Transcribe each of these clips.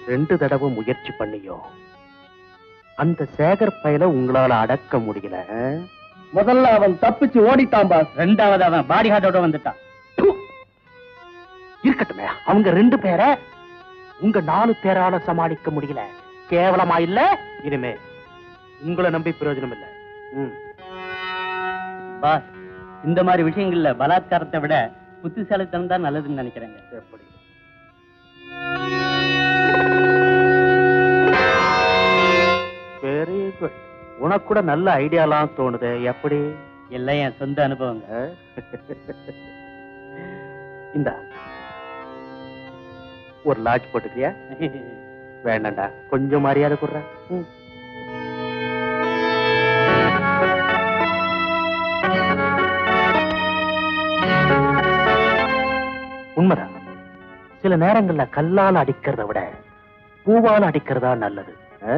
ரெண்டு தடவை முயற்சி பண்ணியும் அந்த சேகர் பயல உங்களால அடக்க முடியல ஆ? முதல்ல அவன் தப்பிச்சு ஓடிட்டான் பாஸ் ரெண்டாவது அவன் பாடி ஹார்ட்டோட வந்துட்டான் ப்பு! இருக்கட்டுமே அவங்க ரெண்டு பேரை உங்க நாலு பேரால சமாளிக்க முடியல கேவலமா இல்ல இனிமே உங்களை நம்பி பிரயோஜனம் இல்ல ம். பாஸ் இந்த மாதிரி விஷயங்கள்ல பலாத்காரத்தை விட புத்திசாலித்தனம் தான் நல்லதுன்னு நினைக்கிறேங்க எப்படி வெரி குட் உனக்கு கூட நல்ல ஐடியாலாம் தோணுது எப்படி எல்லாம் என் சொந்த அனுபவங்க ஆ? இந்தா ஒரு லாட்ஜ் போட்டுக்கிறியா வேண்டாம்டா கொஞ்சம் மரியாதை கொடுறேன் ம். உண்மைதான் சில நேரங்கள்ல கல்லால் அடிக்கிறத விட பூவால் அடிக்கிறதா நல்லது ஆ?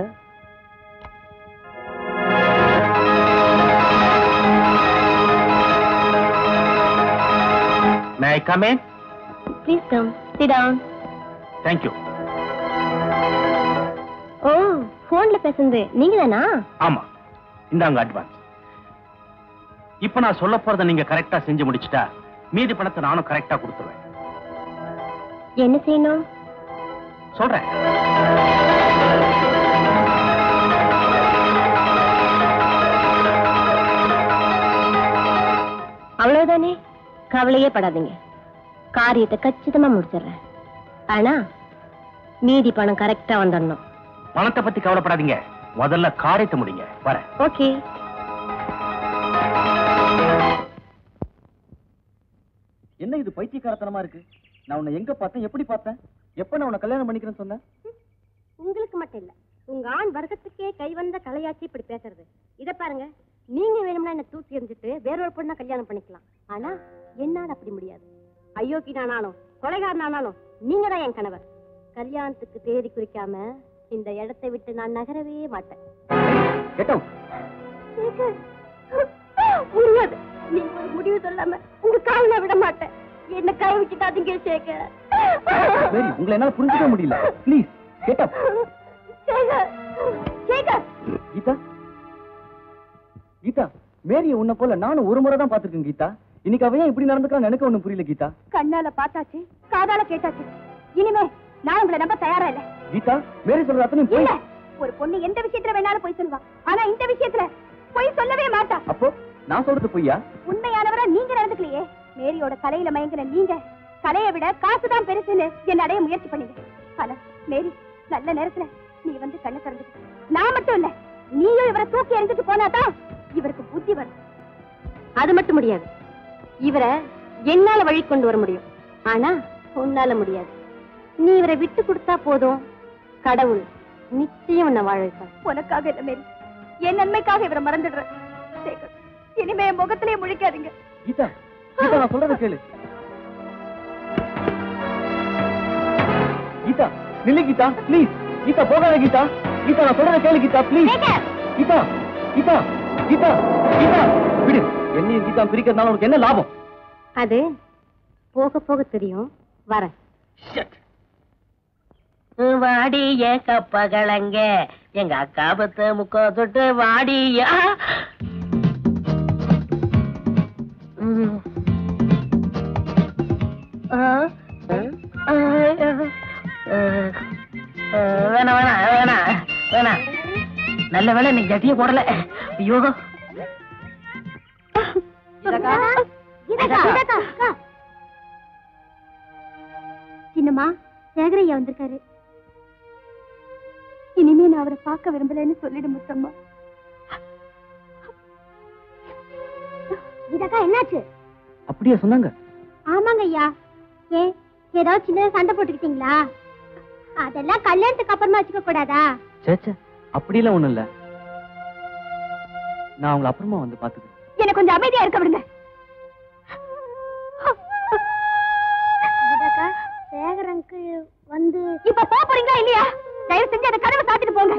May I come in? Please come sit down Thank you. ஓ போன்ல பேசுனது நீங்க தானா ஆமா இந்தாங்க அட்வான்ஸ் இப்ப நான் சொல்ல போறத நீங்க கரெக்டா செஞ்சு முடிச்சிட்டா மீதி பணத்தை நானும் கரெக்டா கொடுத்துருவேன் என்ன செய்யணும் சொல்றேன் அவ்வளவுதானே கவலையே படாதீங்க காரியத்தை கச்சிதமா முடிச்சிடுறேன் ஆனா மீதி பணம் கரெக்டா வந்துடணும் பணத்தை பத்தி கவலைப்படாதீங்க முதல்ல காரியத்தை முடிங்க வரேன் ஓகே என்ன இது பைத்தியக்காரத்தனமா இருக்கு நான் உன்னை எங்க பார்த்தேன் எப்படி பார்த்தேன் எப்ப நான் உன்னை கல்யாணம் பண்ணிக்கிறேன்னு சொன்னேன் உங்களுக்கு மட்டும் இல்ல உங்க ஆண் வர்க்கத்துக்கே கை வந்த கலையாச்சி இப்படி பேசுறது இத பாருங்க நீங்க வேணும்னா என்ன தூக்கி எறிஞ்சிட்டு வேறொரு பொண்ணை கல்யாணம் பண்ணிக்கலாம் ஆனா என்னால அப்படி முடியாது அயோக்கி நானாலும் கொலைகாரன் ஆனாலும் நீங்க தான் என் கணவர் கல்யாணத்துக்கு தேதி குறிக்காம இந்த இடத்தை விட்டு நான் நகரவே மாட்டேன் கெட் அவுட் சேகர், முடியாது நீங்க ஒரு முடிவு சொல்லாம உங்க கால்ல விட மாட்டேன் என்ன கை வச்சுட்டாதீங்க சேகர் சரி உங்களை என்னால புரிஞ்சுக்க முடியல please get up Shekar Shekar Geetha Geetha மேரிய உன்னை போல நானும் ஒரு முறை தான் பாத்துருக்கேன் கீதா இன்னைக்கு அவன் ஏன் இப்படி நடந்துக்கிறான்னு எனக்கு ஒண்ணும் புரியல கீதா கண்ணால பார்த்தாச்சு காதால கேட்டாச்சு இனிமே நான் உங்களை நம்ப தயாரா இல்ல கீதா மேரி சொல்ற அத்தனையும் போய் இல்ல ஒரு பொண்ணு எந்த விஷயத்துல வேணாலும் போய் சொல்லுவா ஆனா இந்த விஷயத்துல போய் சொல்லவே மாட்டா அப்போ நான் சொல்றது பொய்யா உண்மையானவரா நீங்க நடந்துக்கலையே மேரியோட கலையில மயங்கின நீங்க கலையை விட காசுதான் பெருசுன்னு என்ன அடைய முயற்சி பண்ணீங்க ஆனா மேரி நல்ல நேரத்துல நீ வந்து கண்ணை திறந்துட்ட நான் மட்டும் இல்ல நீயும் இவரை தூக்கி எறிஞ்சிட்டு போனாதான் இவருக்கு புத்தி வரும் அது மட்டும் முடியாது இவரை என்னால வழி கொண்டு வர முடியும் ஆனா உன்னால முடியாது நீ இவரை விட்டு கொடுத்தா போதும் கடவுள் நிச்சயம் உன்னை வாழ வைப்பார் உனக்காக இல்ல மேரி என் நன்மைக்காக இவரை மறந்துடுறேன் சேகர், இனிமே என் முகத்திலே முழிக்காதீங்க கீதா கீதா நான் சொல்றத கேளு கீதா நில்லு கீதா ப்ளீஸ் கீதா போகாத கீதா கீதா நான் சொல்றத கேளு கீதா ப்ளீஸ் சேகர்! கீதா கீதா கீதா கீதா விடு என்னையும் கீதா பிரிக்கிறதுனால உனக்கு என்ன லாபம் அது போக போக தெரியும் வரேன் வாடிய கப்பகலங்க எங்க அக்கா பத்து முக்கோ தொட்டு வாடிய வேணாம் வேணாம் வேணாம் வேணாம் நல்ல வேலை நீ ஜட்டிய போடல ஐயோ சின்னம்மா சேகரையா வந்திருக்காரு இனிமே நான் அவரை பார்க்க விரும்பலன்னு சொல்லிடு முத்தம்மா இதக்கா என்னாச்சு அப்படியா சொன்னாங்க ஆமாங்க ஐயா ஏ ஏதாவது சின்ன சண்டை போட்டுக்கிட்டீங்களா அதெல்லாம் கல்யாணத்துக்கு அப்புறமா வச்சுக்க கூடாதா சேச்சே அப்படியெல்லாம் ஒண்ணும் இல்ல நான் அவங்கள அப்புறமா வந்து பாத்துக்கிறேன் என்ன கொஞ்சம் அமைதியா இருக்க விடுங்க சேகர் அங்கிள் வந்து இப்ப போக போறீங்களா இல்லையா தயவு செஞ்சு அந்த கதவை சாத்திட்டு போங்க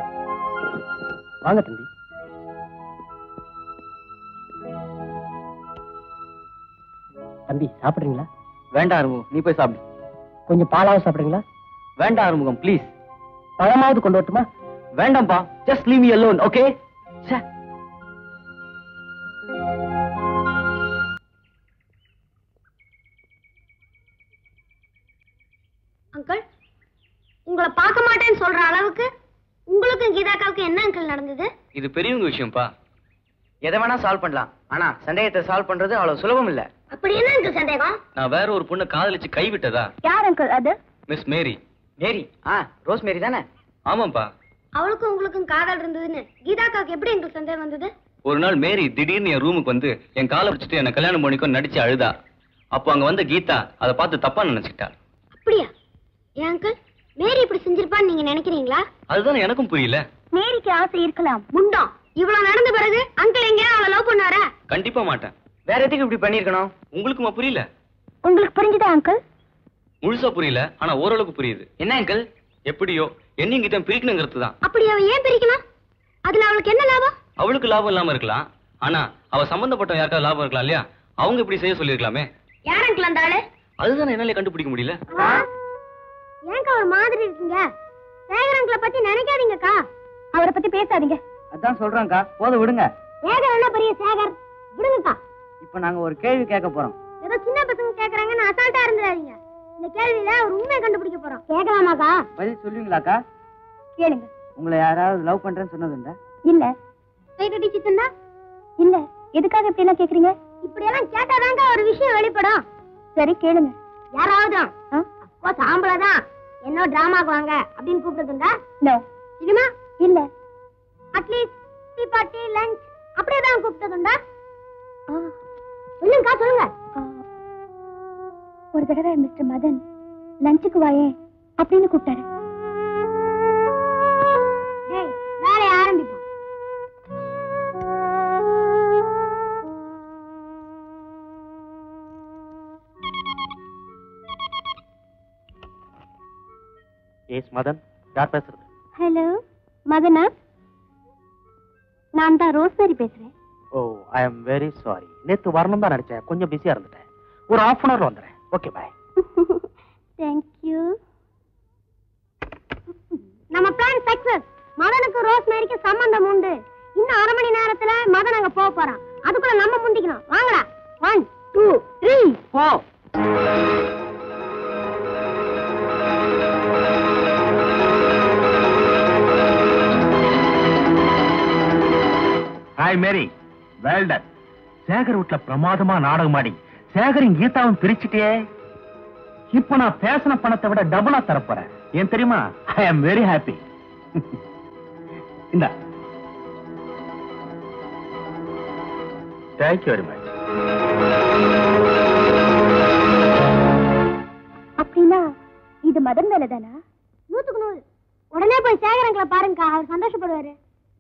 வாங்க தம்பி தம்பி சாப்பிடுறீங்களா வேண்டாம் அறுமுகம் நீ போய் சாப்பிடு கொஞ்சம் பாலாவது சாப்பிடுறீங்களா வேண்டாம் அறுமுகம் ப்ளீஸ் பழமாவது கொண்டு வரட்டுமா வேண்டாம்ப்பா just leave me alone okay uncle உங்களை பார்க்க மாட்டேன்னு சொல்ற அளவுக்கு உங்களுக்கும் கீதாக்காவுக்கும் என்ன அங்கிள் நடந்தது இது பெரியவங்க விஷயம்ப்பா எதை வேணா சால்வ் பண்ணலாம் ஆனா சந்தேகத்தை சால்வ் பண்றது அவ்வளவு சுலபம் இல்ல அப்படி என்ன அங்கிள் சந்தேகம் நான் வேற ஒரு பொண்ணை காதலிச்சு கைவிட்டதா யார் அங்கிள் அது மிஸ் மேரி மேரி ஆ ரோஸ் மேரி தானே ஆமாப்பா அவளுக்கும் உங்களுக்கும் காதல் இருந்ததுன்னு கீதாக்காவுக்கு எப்படி அங்கிள் சந்தேகம் வந்தது ஒரு நாள் மேரி திடீர்னு என் ரூமுக்கு வந்து என் காலை பிடிச்சிட்டு என்ன கல்யாணம் பண்ணிக்கோ நடிச்சு அழுதா அப்போ அங்க வந்த கீதா அதை பார்த்து தப்பா நினைச்சிட்டா அப்படியா ஏன் அங்கிள் மேரி இப்படி செஞ்சிருப்பான்னு நீங்க நினைக்கிறீங்களா அதுதான் எனக்கும் புரியல மேரிக்கு ஆசை இருக்கலாம் முண்டம் இவ்வளவு நடந்த பிறகு அங்கிள் எங்கேயா அவளை லவ் பண்ணாரா கண்டிப்பா மாட்டேன் வேற எதுக்கு இப்படி பண்ணிருக்கணும் உங்களுக்குமா புரியல உங்களுக்கு புரிஞ்சுதா அங்கிள் முழுசா புரியல ஆனா ஓரளவுக்கு புரியுது என்ன அங்கிள் எப்படியோ என்னையும் கிட்ட பிரிக்கணுங்கிறது தான் அப்படி அவ ஏன் பிரிக்கலாம் அதுல அவளுக்கு என்ன லாபம் அவளுக்கு லாபம் இல்லாம இருக்கலாம் ஆனா அவ சம்பந்தப்பட்ட யாருக்காவது லாபம் இருக்கலாம் இல்லையா அவங்க இப்படி செய்ய சொல்லிருக்கலாமே யார் அங்கிள் அந்த ஆளு அதுதான் என்னால கண்டுபிடிக்க முடியல ஏங்கா ஒரு மாதிரி இருக்கீங்க சேகர் அங்கிளை பத்தி நினைக்காதீங்கக்கா அவரை பத்தி பேசாதீங்க அதான் சொல்றேன்க்கா போத விடுங்க சேகர் என்ன பெரிய சேகர் விடுங்கக்கா இப்ப நாங்க ஒரு கேள்வி கேட்க போறோம் ஏதோ சின்ன பசங்க கேக்குறாங்கன்னு அசால்ட்டா இருந்துடாதீங்க இந்த கேள்வியில ஒரு உண்மையை கண்டுபிடிக்க போறோம் கேட்கலாமாக்கா பதில் சொல்லுவீங்களாக்கா கேளுங்க உங்களை யாராவது லவ் பண்றேன்னு சொன்னதுண்டா இல்ல கைட் அடிச்சுட்டுண்டா இல்ல எதுக்காக இப்படி எல்லாம் கேக்குறீங்க இப்படி எல்லாம் கேட்டாதாங்க ஒரு விஷயம் வெளிப்படும் சரி கேளுங்க யாராவது அப்போ சாம்பள தான் என்ன டிராமாக்கு வாங்க அப்படின்னு கூப்பிட்டதுண்டா நோ சினிமா இல்ல அட்லீஸ்ட் டீ பார்ட்டி லஞ்ச் அப்படியே தான் கூப்பிட்டதுண்டா சொல்லுங்கக்கா சொல்லுங்க ஒரு தடவை மிஸ்டர் மதன் லஞ்சுக்கு வாயே அப்படின்னு கூப்பிட்டாரு வேலையை ஆரம்பிப்போம் எஸ் மதன் யார் பேசுறது ஹலோ மதனா நான் தான் ரோஸ்மேரி பேசுறேன் oh I am very sorry நேத்து வரணும் தான் நினைச்சேன் கொஞ்சம் பிஸியா இருந்துட்டேன் ஒரு ஹாஃப் அன் ஹவர்ல வந்துடுறேன் ஓகே பாய் தேங்க்யூ நம்ம பிளான் சக்சஸ் மதனுக்கு ரோஸ்மேரிக்கு சம்பந்தம் உண்டு இன்னும் அரை மணி நேரத்துல மதன் அங்க போக போறான் அதுக்குள்ள நம்ம முந்திக்கணும் வாங்கடா ஒன் டூ த்ரீ போ ஹாய் மேரி வெல்டன் சேகர் வீட்ல பிரமாதமா நாடகம் ஆடி சேகரின் கீதாவும் பிரிச்சுட்டே இப்ப நான் பேசின பணத்தை விட டபுளா தரப்போறேன் ஏன் தெரியுமா ஐ அம் வெரி ஹாப்பி இந்த தேங்க்யூ வெரி மச் அப்படின்னா இது மதன் வேலை தானா நூத்துக்கு நூறு உடனே போய் சேகரங்களை பாருங்கக்கா அவர் சந்தோஷப்படுவாரு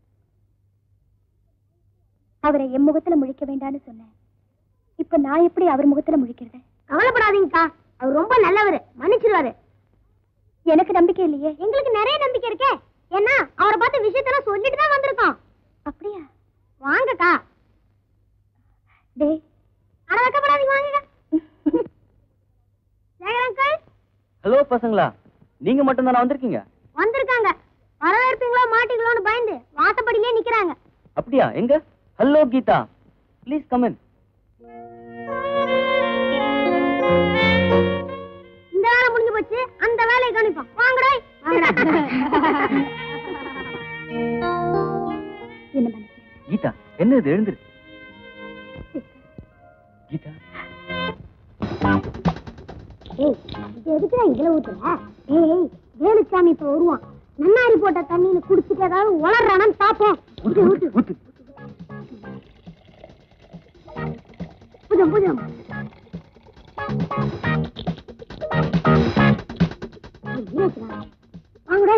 அவரை என் முகத்துல முழிக்க வேண்டாம்னு சொன்னேன் இப்ப நான் எப்படி அவர் முகத்துல முழிக்கிறது கவலைப்படாதீங்கக்கா அவர் ரொம்ப நல்லவர் மன்னிச்சிருவாரு எனக்கு நம்பிக்கை இல்லையே எங்களுக்கு நிறைய நம்பிக்கை இருக்கே ஏன்னா அவரை பார்த்த விஷயத்தெல்லாம் சொல்லிட்டு தான் வந்திருக்கோம் அப்படியா வாங்கக்கா டேய் அட வைக்கப்படாதீங்க வாங்கக்கா சேகர் அங்கிள் ஹலோ பசங்களா நீங்க மட்டும் தானே வந்திருக்கீங்க வந்திருக்காங்க வரவேற்பீங்களோ மாட்டீங்களோன்னு பயந்து வாசப்படியிலே நிக்கிறாங்க அப்படியா எங்க ஹலோ கீதா ப்ளீஸ் கமன் இந்த வேலை முடிஞ்சு போச்சு அந்த வேலையை கவனிப்போம் வாங்கடா என்ன மனசு கீதா என்ன இது எழுந்துரு கீதா ஏய் இது எதுக்குடா இதுல ஊத்துற ஏய் வேலுச்சாமி இப்ப வருவான் நன்னாரி போட்ட தண்ணியில குடிச்சிட்டு ஏதாவது உளறானான்னு பாப்போம் ஊத்து ஊத்து ஊத்து புஜம் புஜம் வாங்கடா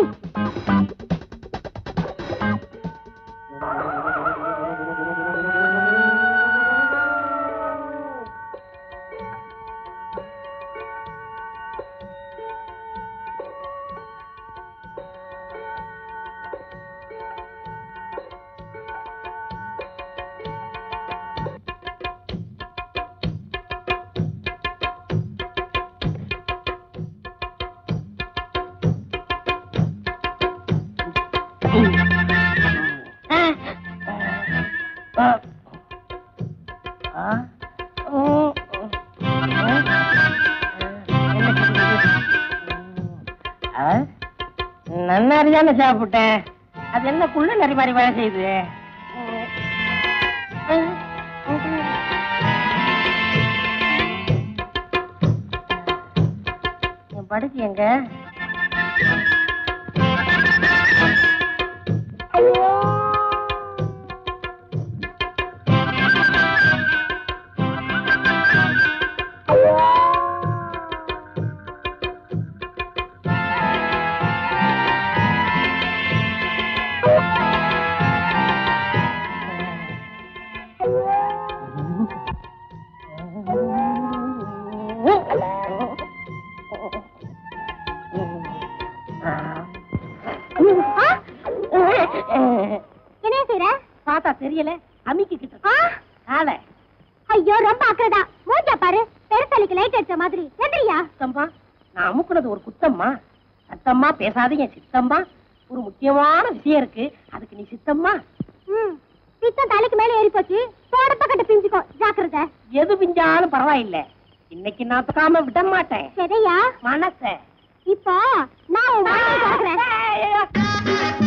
ஆ. ஆ. ம். என்ன கிடைக்குது? ஆ? நன்னாரி தானே சாப்பிட்டேன் அது என்ன குள்ள நரி மாதிரி வேலை செய்யுது என் படுக்கு எங்க என்ன செய்யற பார்த்தா தெரியல அமிக்கிக்கிட்டு காலை ஐயோ ரொம்ப அக்கறதா மூஞ்சா பாரு பெருசாலிக்கு லைட் அடிச்ச மாதிரி எந்திரியா சித்தம்மா நான் அமுக்குனது ஒரு குத்தம்மா சத்தம்மா பேசாதீங்க சித்தம்மா ஒரு முக்கியமான விஷயம் இருக்கு அதுக்கு நீ சித்தம்மா ம் பித்தம் தலைக்கு மேல ஏறி போச்சு போடப்ப கட்ட பிஞ்சுக்கோ ஜாக்கிரதை எது பிஞ்சாலும் பரவாயில்ல இன்னைக்கு நான் தொக்காம விட மாட்டேன் சரியா மனச இப்போ நான் உன் வாயை திறக்கிறேன்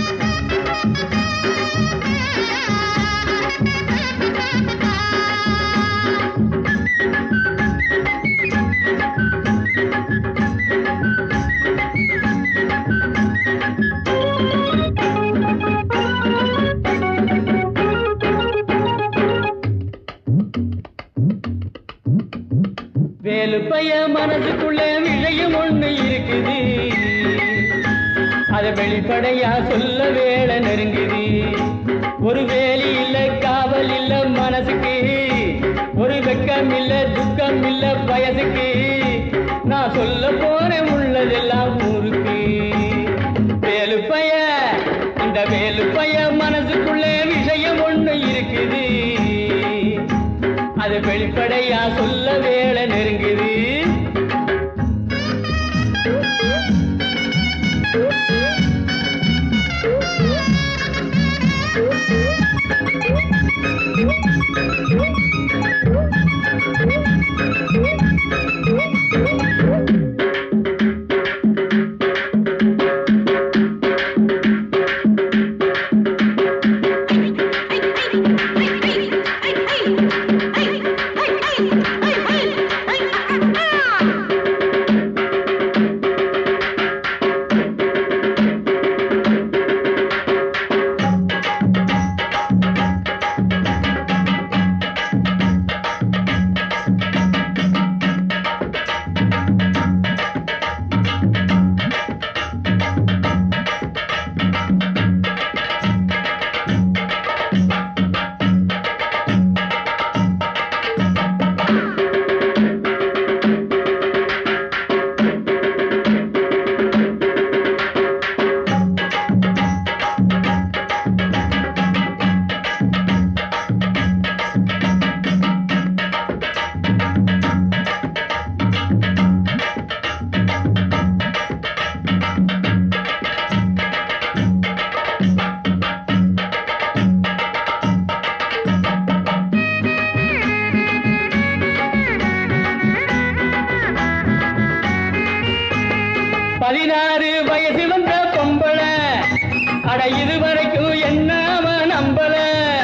வேலு பைய மனசுக்குள்ள விஷயம் ஒண்ணு இருக்குது அத வெளிப்படையா சொல்ல வேலை நெருங்குது ஒரு வேலி இல்ல காவல் இல்ல மனசுக்கு ஒரு வெக்கம் இல்ல துக்கம் இல்ல வயசுக்கு நான் சொல்ல போறேன் உள்ளதெல்லாம் ஊருக்கு வேலு பைய இந்த வேலு பைய மனசுக்குள்ள விஷயம் ஒண்ணு இருக்குது அது வெளிப்படையா சொல்ல வேலை நெருங்குது பதினாறு வயசு வந்த பொம்பளை அட இதுவரைக்கும் என்ன அவன் நம்பல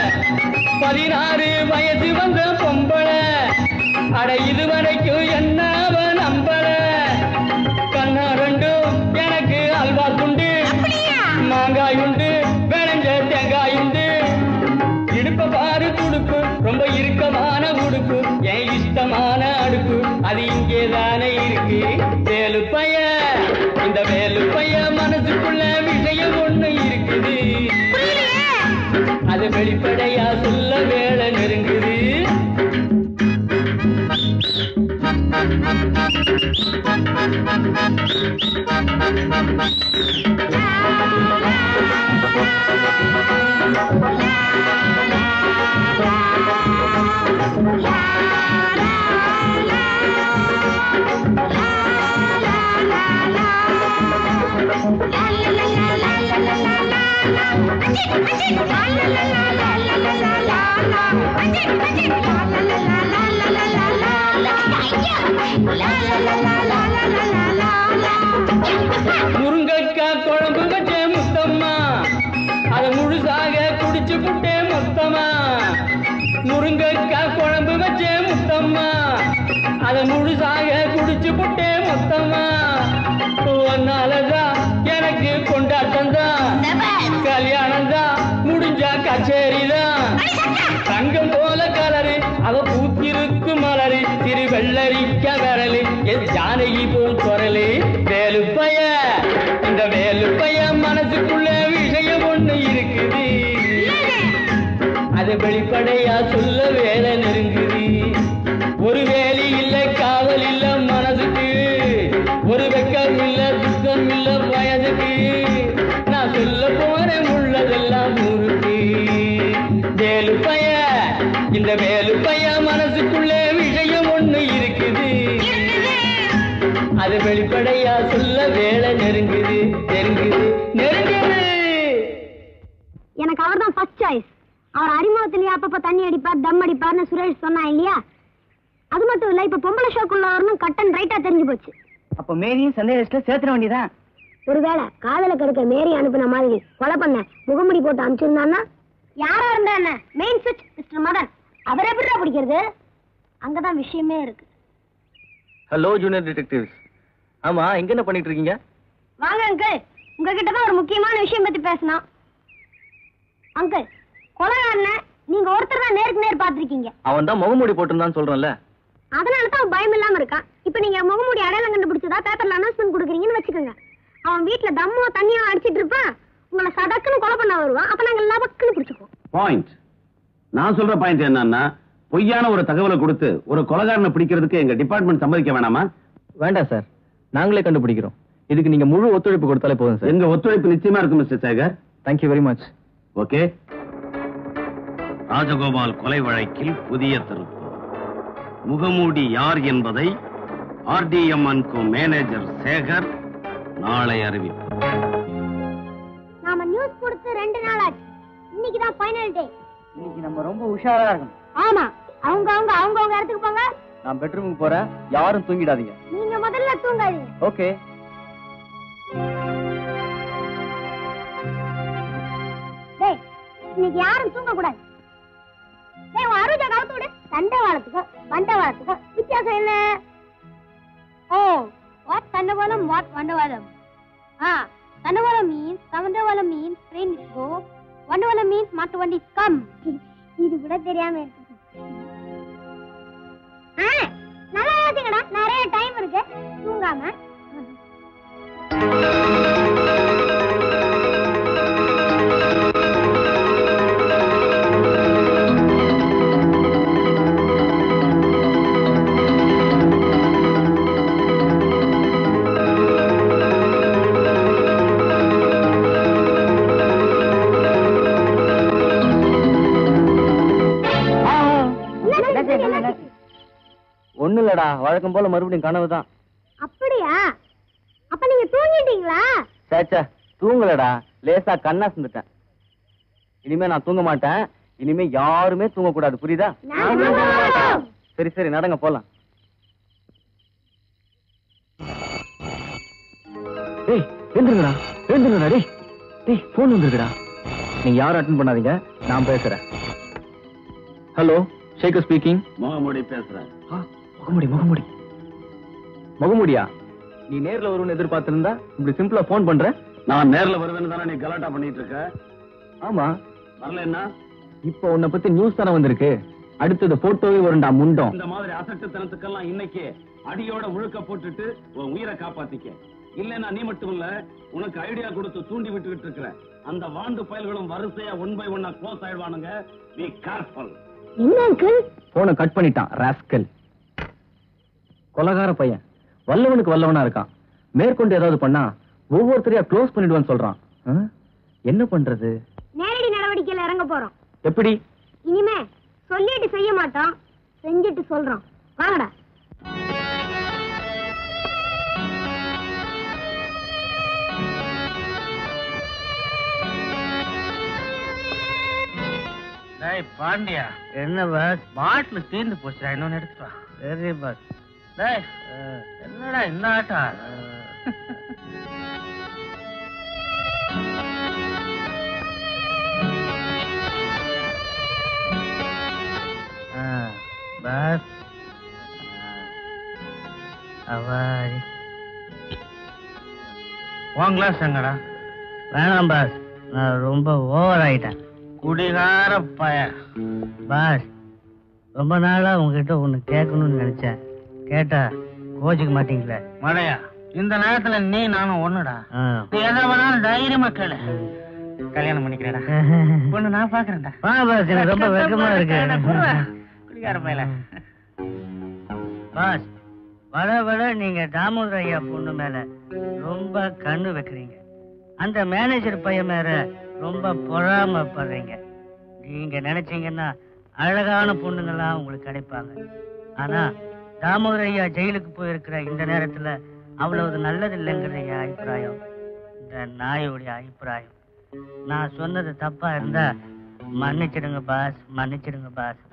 பதினாறு வயசு வந்த பொம்பளை அட இதுவரைக்கும் என்ன அவன் நம்பல கண்ணா ரெண்டும் எனக்கு அல்வா துண்டு மாங்காய் உண்டு விளைஞ்ச தேங்காய் உண்டு இடுப்ப பாரு துடுப்பு ரொம்ப இறுக்கமான உடுப்பு என் இஷ்டமான அடுப்பு அது இங்கே தானே இருக்கு வேலு பைய இந்த வேலு பைய மனசுக்குள்ள விஷயம் ஒண்ணு இருக்குது அது வெளிப்படையா சொல்ல வேலை நெருங்குது la la la la la la முருங்கைக்காய் குழம்பு வச்சேன் முத்தம்மா அதை முழுசாக குடிச்சு புட்டேன் மொத்தமா முருங்கைக்காய் குழம்பு வச்சேன் முத்தம்மா அதை முழுசாக குடிச்சு புட்டேன் மொத்தமா உன்னாலதான் எனக்கு கொண்டாட்டம் தான் கல்யாணம் தான் முடிஞ்சா கச்சேரி தான் தங்கம் போல கலரு அவ பூத்திருக்கு மலரு திரு வெள்ளரிக்க விரலு என் ஜானகி போல் குரலு வேலுப்பைய இந்த வேலுப்பைய மனசுக்குள்ள விஷயம் ஒண்ணு இருக்குது அது வெளிப்படையா சொல்ல வேலை நெருங்குது ஒரு வேலி இல்ல காவல் இல்ல மனசுக்கு ஒரு வெக்கம் இல்ல துக்கம் இல்ல வயதுக்கு நான் சொல்ல போறேன் உள்ளதெல்லாம் ஊருக்கு வேலு பைய இந்த வேலு பைய மனசுக்குள்ளே விஷயம் ஒண்ணு இருக்குது அது வெளிப்படையா சொல்ல வேலை நெருங்குது நெருங்குது நெருங்குது எனக்கு அவர் தான் ஃபர்ஸ்ட் சாய்ஸ் அவர் அறிமுகத்திலேயே அப்பப்ப தண்ணி அடிப்பார் தம் அடிப்பார்னு சுரேஷ் சொன்னா இல்லையா அது மட்டும் இல்ல இப்ப பொம்பளை ஷோக்குள்ள வரணும் கட் அண்ட் ரைட்டா தெரிஞ்சு போச்சு அப்ப மேரியும் சந்தேகத்துல சேர்த்துட வேண்டியதான் ஒருவேளை காதல கெடுக்க மேரி அனுப்புன மாதிரி கொலை பண்ண முகமுடி போட்டு அனுப்பிச்சிருந்தான்னா யாரா இருந்தா என்ன மெயின் சுவிட்ச் மிஸ்டர் மதன் அவரை எப்படிடா பிடிக்கிறது அங்கதான் விஷயமே இருக்கு ஹலோ ஜூனியர் டிடெக்டிவ்ஸ் ஆமா இங்க என்ன பண்ணிட்டு இருக்கீங்க வாங்க அங்கிள் உங்ககிட்ட தான் ஒரு முக்கியமான விஷயம் பத்தி பேசணும் அங்கிள் கொலைகாரன நீங்க ஒருத்தர் தான் நேருக்கு நேர் பாத்திருக்கீங்க அவன் தான் முகமூடி போட்டிருந்தான்னு சொல்றேன்ல அதனால தான் அவன் பயம் இல்லாம இருக்கான் இப்ப நீங்க முகமூடி அடையாளம் கண்டுபிடிச்சதா பேப்பர்ல அனௌன்ஸ்மெண்ட் கொடுக்குறீங்கன்னு வச்சுக்கோங்க அவன் வீட்டுல தம்மோ தண்ணியோ அடிச்சிட்டு இருப்பான் உங்களை சடக்குன்னு கொலை பண்ண வருவான் அப்ப நாங்க லபக்குன்னு பிடிச்சுக்குவோம் பாயிண்ட் நான் சொல்ற பாயிண்ட் என்னன்னா பொய்யான ஒரு தகவலை கொடுத்து ஒரு கொலகாரனை பிடிக்கிறதுக்கு எங்க டிபார்ட்மெண்ட் சம்மதிக்க வேணாமா வேண்டாம் சார் நாங்களே கண்டுபிடிக்கிறோம் இதுக்கு நீங்க முழு ஒத்துழைப்பு கொடுத்தாலே போதும் சார் எங்க ஒத்துழைப்பு நிச்சயமா இருக்கு mister Shekar thank you very much okay Rajagopal கொலை வழக்கில் புதிய திருப்பு முகமூடி யார் என்பதை ஆர்டிஎம் அன்கோ மேனேஜர் சேகர் நாளை அறிவிப்பார் நாம நியூஸ் கொடுத்து ரெண்டு நாள் ஆச்சு இன்னைக்கு தான் ஃபைனல் டே இன்னைக்கு நம்ம ரொம்ப உஷாரா இருக்கணும் ஆமா அவங்க அவங்க அவங்க அவங்க இடத்துக்கு போங்க நான் பெட்ரூமுக்கு போறேன் யாரும் தூங்கிடாதீங்க நீங்க முதல்ல தூங்காதீங்க ஓகே டேய் இன்னைக்கு யாரும் தூங்க கூடாது டேய் உன் அருஜா கவுத்து விடு தண்டவாளத்துக்கும் வண்டவாளத்துக்கும் வித்தியாசம் என்ன ஓ வாட் தண்டவாளம் வாட் வண்டவாளம் ஆ தண்டவாளம் மீன்ஸ் தண்டவாளம் மீன்ஸ் ட்ரெயின் கோ வண்டவாளம் மீன்ஸ் மாட்டு வண்டி கம் இது கூட தெரியாம இருக்கு ஆ நல்லா யோசிங்கடா நிறைய டைம் இருக்கு தூங்காம ஒண்ணு இல்லடா வழக்கம் போல மறுபடியும் கனவு தான் அப்படியா அப்ப நீங்க தூங்கிட்டீங்களா சேச்சா தூங்கலடா லேசா கண்ணா சிந்துட்டேன் இனிமே நான் தூங்க மாட்டேன் இனிமே யாருமே தூங்க கூடாது புரியுதா நான் தூங்க மாட்டோம். சரி சரி நடங்க போலாம் டேய் எழுந்துருங்கடா எழுந்துருங்கடா டேய் டேய் போன் வந்துருக்குடா நீங்க யாரும் அட்டன் பண்ணாதீங்க நான் பேசுறேன் ஹலோ ஷேகர் ஸ்பீக்கிங் முகமூடி பேசுறேன் முகமுடி முகமுடி முகமுடியா நீ நேர்ல வருவன்னு எதிர்பார்த்திருந்தா இப்படி சிம்பிளா ஃபோன் பண்ற நான் நேர்ல வருவேன்னு தானே நீ கலாட்டா பண்ணிட்டு இருக்க ஆமா வரல என்ன இப்போ உன்னை பத்தி நியூஸ் தானே வந்திருக்கு அடுத்தது போட்டோவே வரும்டா முண்டம் இந்த மாதிரி அசட்டுத்தனத்துக்கெல்லாம் இன்னைக்கு அடியோட முழுக்க போட்டுட்டு உன் உயிரை காப்பாத்திக்க இல்லன்னா நீ மட்டும் இல்ல உனக்கு ஐடியா கொடுத்து தூண்டி விட்டுக்கிட்டு இருக்கிற அந்த வாண்டு பயல்களும் வரிசையா ஒன் பை ஒன்னா க்ளோஸ் ஆயிடுவானுங்க பி கேர்ஃபுல் என்ன அங்கிள் போனை கட் பண்ணிட்டான் ராஸ்கல் கொலகார பையன் வல்லவனுக்கு வல்லவனா இருக்கான் மேற்கொண்டு ஏதாவது பண்ணா ஒவ்வொருத்தரையா க்ளோஸ் பண்ணிடுவான்னு சொல்றான் ஆ? என்ன பண்றது நேரடி நடவடிக்கையில இறங்க போறோம் எப்படி இனிமே சொல்லிட்டு செய்ய மாட்டோம் செஞ்சுட்டு சொல்றோம் வாங்கடா டேய் பாண்டியா என்ன பஸ் பாட்டில் தீர்ந்து போச்சுடா இன்னொன்னு எடுத்துட்டு வா சரி பஸ் டேய் என்னடா இந்த ஆட்டம் பஸ் அவாரி உன் கிளாஸ் எங்கடா வேணாம் பாஸ் நான் ரொம்ப ஓவர் ஆயிட்டேன் குடிகார பய பாஸ் ரொம்ப நாளா உங்ககிட்ட ஒண்ணு கேட்கணும்னு நினைச்சேன் கேட்டா கோச்சிக்க மாட்டீங்களே மடையா இந்த நேரத்துல நீ நானும் ஒண்ணுடா நீ எதை வேணாலும் தைரியமா கேளு கல்யாணம் பண்ணிக்கிறேடா பொண்ணு நான் பாக்குறேன்டா வா பாஸ் எனக்கு ரொம்ப வெக்கமா இருக்கு குடிகார பயல பாஸ் வர வர நீங்க தாமோதர ஐயா பொண்ணு மேல ரொம்ப கண்ணு வைக்கிறீங்க அந்த மேனேஜர் பையன் மேல ரொம்ப பொறாமப்படுறீங்க நீங்க நினைச்சீங்கன்னா அழகான பொண்ணுங்கெல்லாம் உங்களுக்கு கிடைப்பாங்க ஆனா தாமோதர ஐயா ஜெயிலுக்கு போயிருக்கிற இந்த நேரத்துல அவ்வளவு நல்லது இல்லைங்கிற என் அபிப்பிராயம் இந்த நாயோடைய அபிப்பிராயம் நான் சொன்னது தப்பா இருந்தா மன்னிச்சிடுங்க பாஸ் மன்னிச்சிடுங்க பாஸ்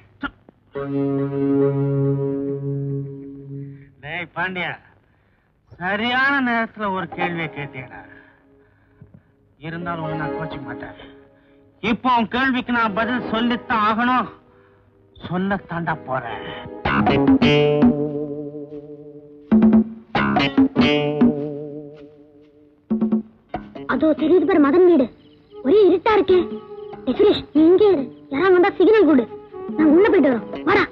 டேய் பாண்டியா சரியான நேரத்துல ஒரு கேள்வியை கேட்டீங்கடா இருந்தாலும் உன்னை நான் கோச்சிக்க மாட்டேன் இப்போ உன் கேள்விக்கு நான் பதில் சொல்லித்தான் ஆகணும் சொல்லத்தாண்டா போறேன் அதோ தெரியுது பாரு மதன் வீடு ஒரே இருட்டா இருக்கே ஏய், சுரேஷ் நீ இங்கே இரு யாராவது வந்தா சிக்னல் கொடு நான் உள்ள போயிட்டு வரோம் வாடா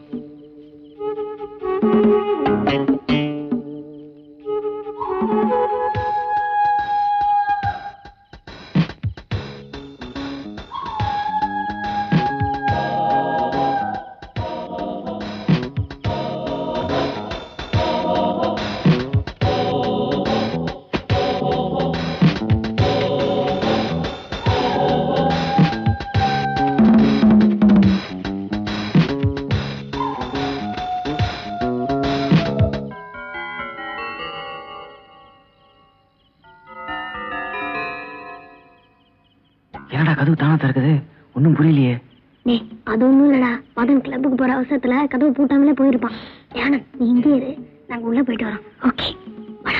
என்னடா கதவு தானா திறக்குது ஒன்றும் புரியலையே டேய் அது ஒண்ணும் இல்லடா மதன் கிளப்புக்கு போற அவசரத்துல கதவு பூட்டாமலே போயிருப்பான் ஏன்னா நீ இங்கே இரு நாங்க உள்ள போயிட்டு வரோம் ஓகே வாடா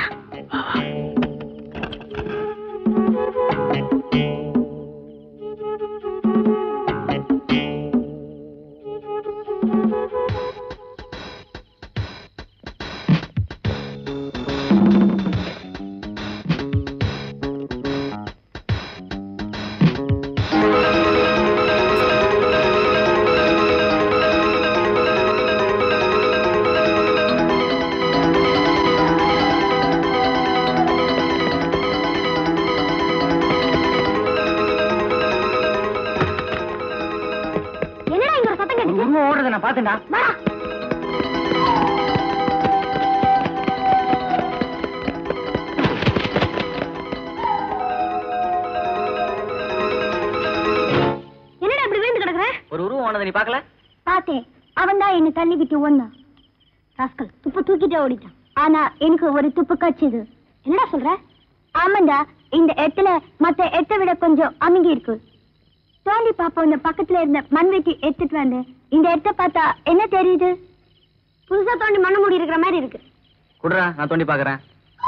என்னடா இங்க ஒரு சத்தம் கேட்டுச்சு உருவம் ஓடுறத நான் பாத்தேன்டா வாடா என்னடா இப்படி விழுந்து கிடக்குற ஒரு உருவம் ஓனதை நீ பார்க்கல பார்த்தேன் அவன் தான் என்ன தள்ளிக்கிட்டு ஒண்ணு ராஸ்கல் துப்பு தூக்கிட்டே ஓடிட்டான் ஆனா எனக்கு ஒரு துப்பு கச்சுது என்னடா சொல்ற ஆமாண்டா இந்த இடத்துல மத்த இடத்தை விட கொஞ்சம் அமுங்கி இருக்கு தோண்டி பாப்போம் இந்த பக்கத்துல இருந்த மண்வெட்டி எடுத்துட்டு வந்து இந்த இடத்த பார்த்தா என்ன தெரியுது புதுசா தோண்டி மண்ணு மூடி இருக்கிற மாதிரி இருக்கு குடுறா நான் தோண்டி பார்க்கறேன்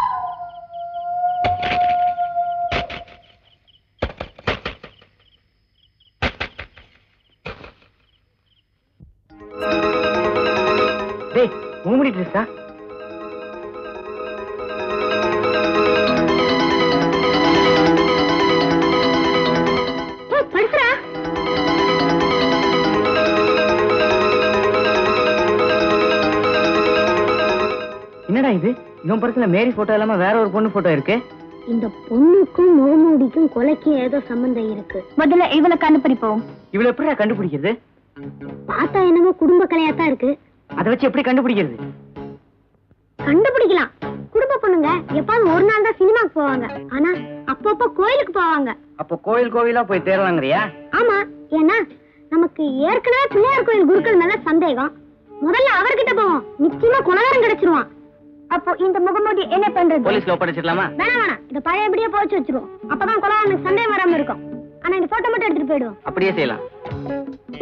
டேய் மூடிட்டு இருக்கா ஏய், படுத்துடா. என்னடா இது இவன் பர்சன்ல மேரி போட்டோ இல்லாம வேற ஒரு பொண்ணு போட்டோ இருக்கு இந்த பொண்ணுக்கும் முகமூடிக்கும் கொலைக்கும் ஏதோ சம்பந்தம் இருக்கு முதல்ல இவளை கண்டுபிடிப்போம் இவளை எப்படிடா கண்டுபிடிக்கிறது பார்த்தா என்னமோ குடும்ப கலையா தான் இருக்கு அதை வச்சு எப்படி கண்டுபிடிக்கிறது கண்டுபிடிக்கலாம் குடும்ப பொண்ணுங்க எப்பாவது ஒரு நாள் தான் சினிமாக்கு போவாங்க ஆனா அப்பப்போ கோயிலுக்கு போவாங்க அப்போ கோயில் கோவிலா போய் தேடலாங்கிறியா ஆமா ஏன்னா நமக்கு ஏற்கனவே பிள்ளையார் கோயில் குருக்கள் மேல சந்தேகம் முதல்ல அவர்கிட்ட போவோம் நிச்சயமா குலகாரம் கிடைச்சிருவான் அப்போ இந்த முகமூடி என்ன பண்றது போலீஸ்ல ஒப்படைச்சிடலாமா வேணாம் வேணாம் இத பழையபடியே போச்சு வச்சிருவோம் அப்பதான் குலகாரனுக்கு சந்தேகம் வராம இருக்கும் ஆனா இந்த போட்டோ மட்டும் எடுத்துட்டு போயிடுவோம் அப்படியே செய்யலாம்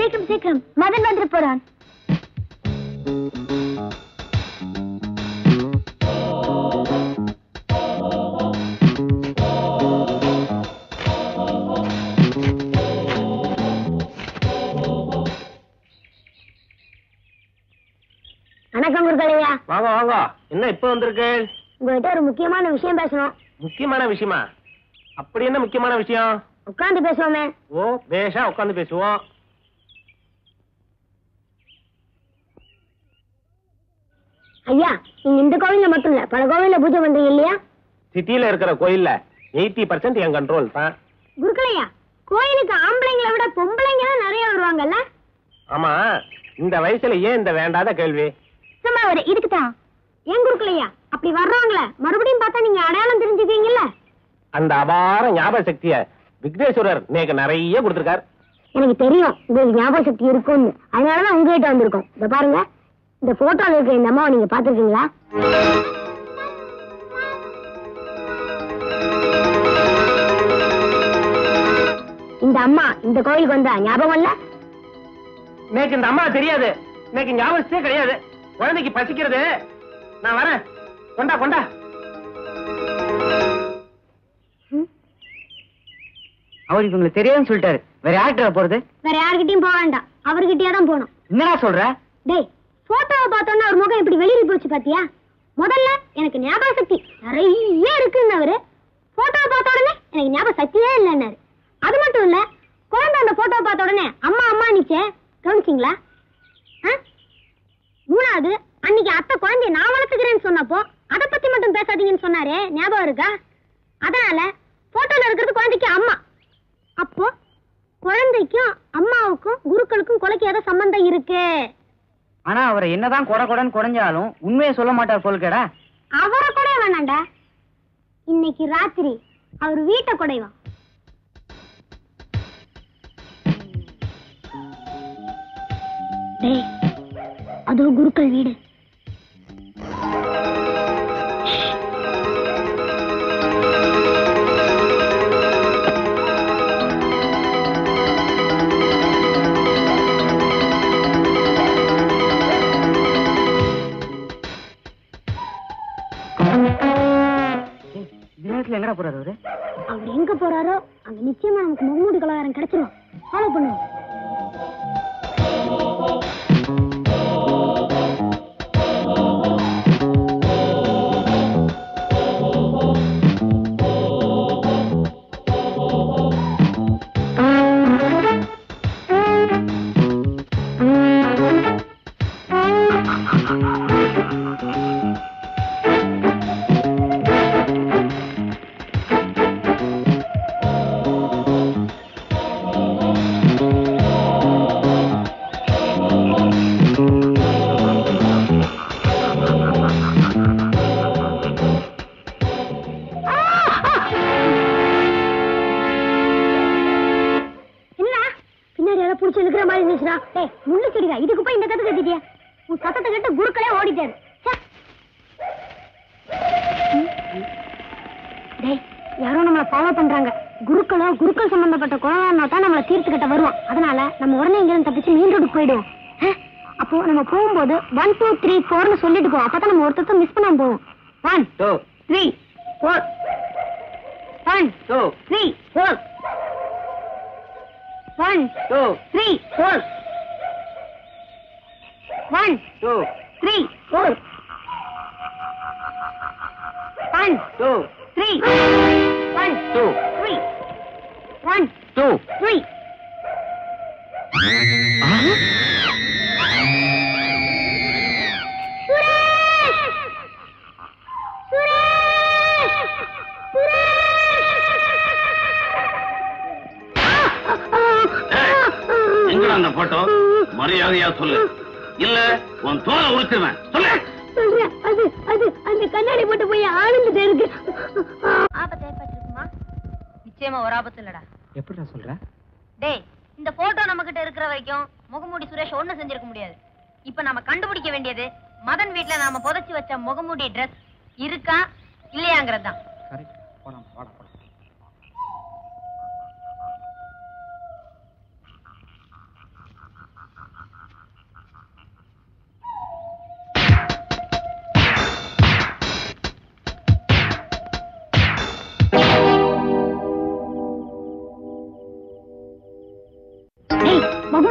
சீக்கிரம் சீக்கிரம் மதன் வந்துட்டு போறான் வணக்கம் குருக்கலையா வாங்க வாங்க என்ன இப்ப வந்திருக்கு உங்ககிட்ட ஒரு முக்கியமான விஷயம் பேசணும் முக்கியமான விஷயமா அப்படி என்ன முக்கியமான விஷயம் உட்கார்ந்து பேசுவோமே ஓ பேஷா உட்காந்து பேசுவோம் ஐயா நீங்க இந்த கோவில்ல மட்டும் இல்ல பல கோவில்ல பூஜை பண்றீங்க இல்லையா சிட்டில இருக்கிற கோயில்ல எயிட்டி பர்சன்ட் என் கண்ட்ரோல் தான் குருக்கலையா கோயிலுக்கு ஆம்பளைங்களை விட பொம்பளைங்க தான் நிறைய வருவாங்கல்ல ஆமா இந்த வயசுல ஏன் இந்த வேண்டாத கேள்வி சும்மா ஒரு இதுக்கு தான் ஏன் குருக்கலையா அப்படி வர்றவங்கள மறுபடியும் பார்த்தா நீங்க அடையாளம் தெரிஞ்சுக்குவீங்கல்ல அந்த அபார ஞாபக சக்திய விக்னேஸ்வரர் நேக்கு நிறைய கொடுத்திருக்கார் எனக்கு தெரியும் உங்களுக்கு ஞாபக சக்தி இருக்கும்னு அதனாலதான் உங்ககிட்ட வந்திருக்கோம் இத பாருங்க இந்த போட்டோல இருக்க இந்த அம்மாவை நீங்க பாத்திருக்கீங்களா இந்த அம்மா இந்த கோயிலுக்கு வந்தா ஞாபகம் இல்ல நேக்கு இந்த அம்மா தெரியாது நேக்கு ஞாபகத்தே கிடையாது குழந்தைக்கு பசிக்கிறது நான் வரேன் கொண்டா கொண்டா அவருக்கு உங்களுக்கு தெரியாதுன்னு சொல்லிட்டாரு வேற யார்கிட்ட போறது வேற யார்கிட்டயும் போக வேண்டாம் அவர்கிட்டயே தான் போகணும் என்னடா சொல்ற டேய் போட்டோவை பார்த்தோன்னா ஒரு முகம் இப்படி வெளியே போச்சு பாத்தியா முதல்ல எனக்கு ஞாபக சக்தி நிறைய இருக்குன்னு போட்டோவை பார்த்த உடனே எனக்கு ஞாபக சக்தியே இல்லைன்னாரு அது மட்டும் இல்ல குழந்தை அந்த போட்டோவை பார்த்த உடனே அம்மா அம்மா நிச்சே கவனிச்சிங்களா ஆ? மூணாவது அன்னைக்கு அத்தை குழந்தைய நான் வளர்த்துக்கிறேன்னு சொன்னப்போ அதை பத்தி மட்டும் பேசாதீங்கன்னு சொன்னாரே ஞாபகம் இருக்கா அதனால போட்டோல இருக்கிறது குழந்தைக்கு அம்மா அப்போ குழந்தைக்கும் அம்மாவுக்கும் குருக்களுக்கும் கொலைக்கு ஏதோ சம்பந்தம் இருக்கு ஆனா அவரை என்னதான் கொட கொடன்னு குறைஞ்சாலும் உண்மையை சொல்ல மாட்டார் போல்கடா அவரை கூட வேணாண்டா இன்னைக்கு ராத்திரி அவர் வீட்டை குடைவான் டேய் அதோ குருக்கள் வீடு இந்த நேரத்துல எங்கடா போறாரு அவரு அவர் எங்க போறாரோ அங்க நிச்சயமா நமக்கு முகமூடி கலாகாரம் கிடைச்சிரும் ஃபாலோ பண்ணுவோம் என்னடா பின்னாடி யாரோ புடிச்சு இழுக்கிற மாதிரி இருந்துச்சுடா டேய் முள்ளு செடிடா இதுக்கு போய் இந்த கத்து கத்திட்டியா உன் சத்தத்தை கேட்டு குருக்களே ஓடிட்டாரு ச்சே. ம். டேய் யாரோ நம்மள ஃபாலோ பண்றாங்க குருக்களோ குருக்கள் சம்பந்தப்பட்ட குழந்தை தான் நம்மள தீர்த்துக்கிட்ட வருவோம் அதனால நம்ம உடனே இங்க இருந்து தப்பிச்சு மெயின் ரோடுக்கு போயிடுவோம் ஆ? அப்போ நம்ம போகும்போது ஒன் டூ த்ரீ ஃபோர்னு சொல்லிட்டு போவோம் அப்பதான் நம்ம ஒருத்தர் மிஸ் பண்ணாம போவோம் one two three four one two three four one two three four one two three four one two three one two three one two three எங்கடா அந்த போட்டோ மரியாதையா சொல்லு இல்ல உன் தோலை உரிச்சிருவேன் சொல்லு சொல்றேன் அது அது அந்த கண்ணாடி போட்டு போய் ஆனந்துட்டே இருக்கு ஆபத்து ஏற்பட்டிருக்குமா நிச்சயமா ஒரு ஆபத்து இல்லடா எப்படிடா சொல்ற டேய் இந்த போட்டோ நம்ம கிட்ட இருக்கிற வரைக்கும் முகமூடி சுரேஷ் ஒண்ணும் செஞ்சிருக்க முடியாது இப்ப நாம கண்டுபிடிக்க வேண்டியது மதன் வீட்ல நாம புதைச்சு வச்ச முகமூடி ட்ரெஸ் இருக்கா இல்லையாங்கிறது தான் கரெக்ட் போலாம் வாடா போலாம்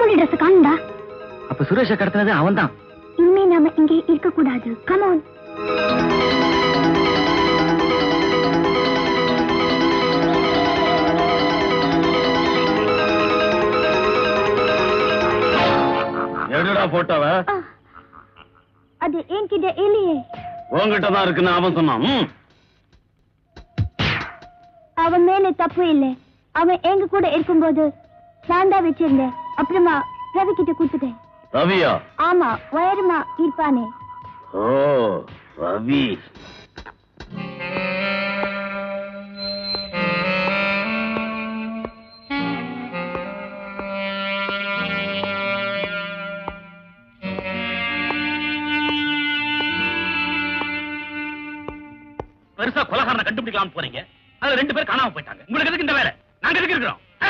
முகமூடி ட்ரெஸ் காணுண்டா அப்ப சுரேஷ கடத்தினது அவன் தான் இனிமே நாம இங்கே இருக்க கூடாது கமான் எடுடா போட்டோவ அது என்கிட்ட இல்லையே உன்கிட்ட தான் இருக்குன்னு அவன் சொன்னான் ம். அவன் மேல தப்பு இல்லை அவன் எங்க கூட இருக்கும்போது நான் தான் வச்சிருந்தேன் அப்புறமா ரவி கிட்ட கொடுத்துட்டேன் ரவியா ஆமா உயரமா இருப்பானே ஓ ரவி பெருசா கொலகாரனை கண்டுபிடிக்கலாம் போறீங்க அதுல ரெண்டு பேர் காணாம போயிட்டாங்க உங்களுக்கு எதுக்கு இந்த வேலை நாங்க எதுக்கு இருக்கிறோம் ஆ?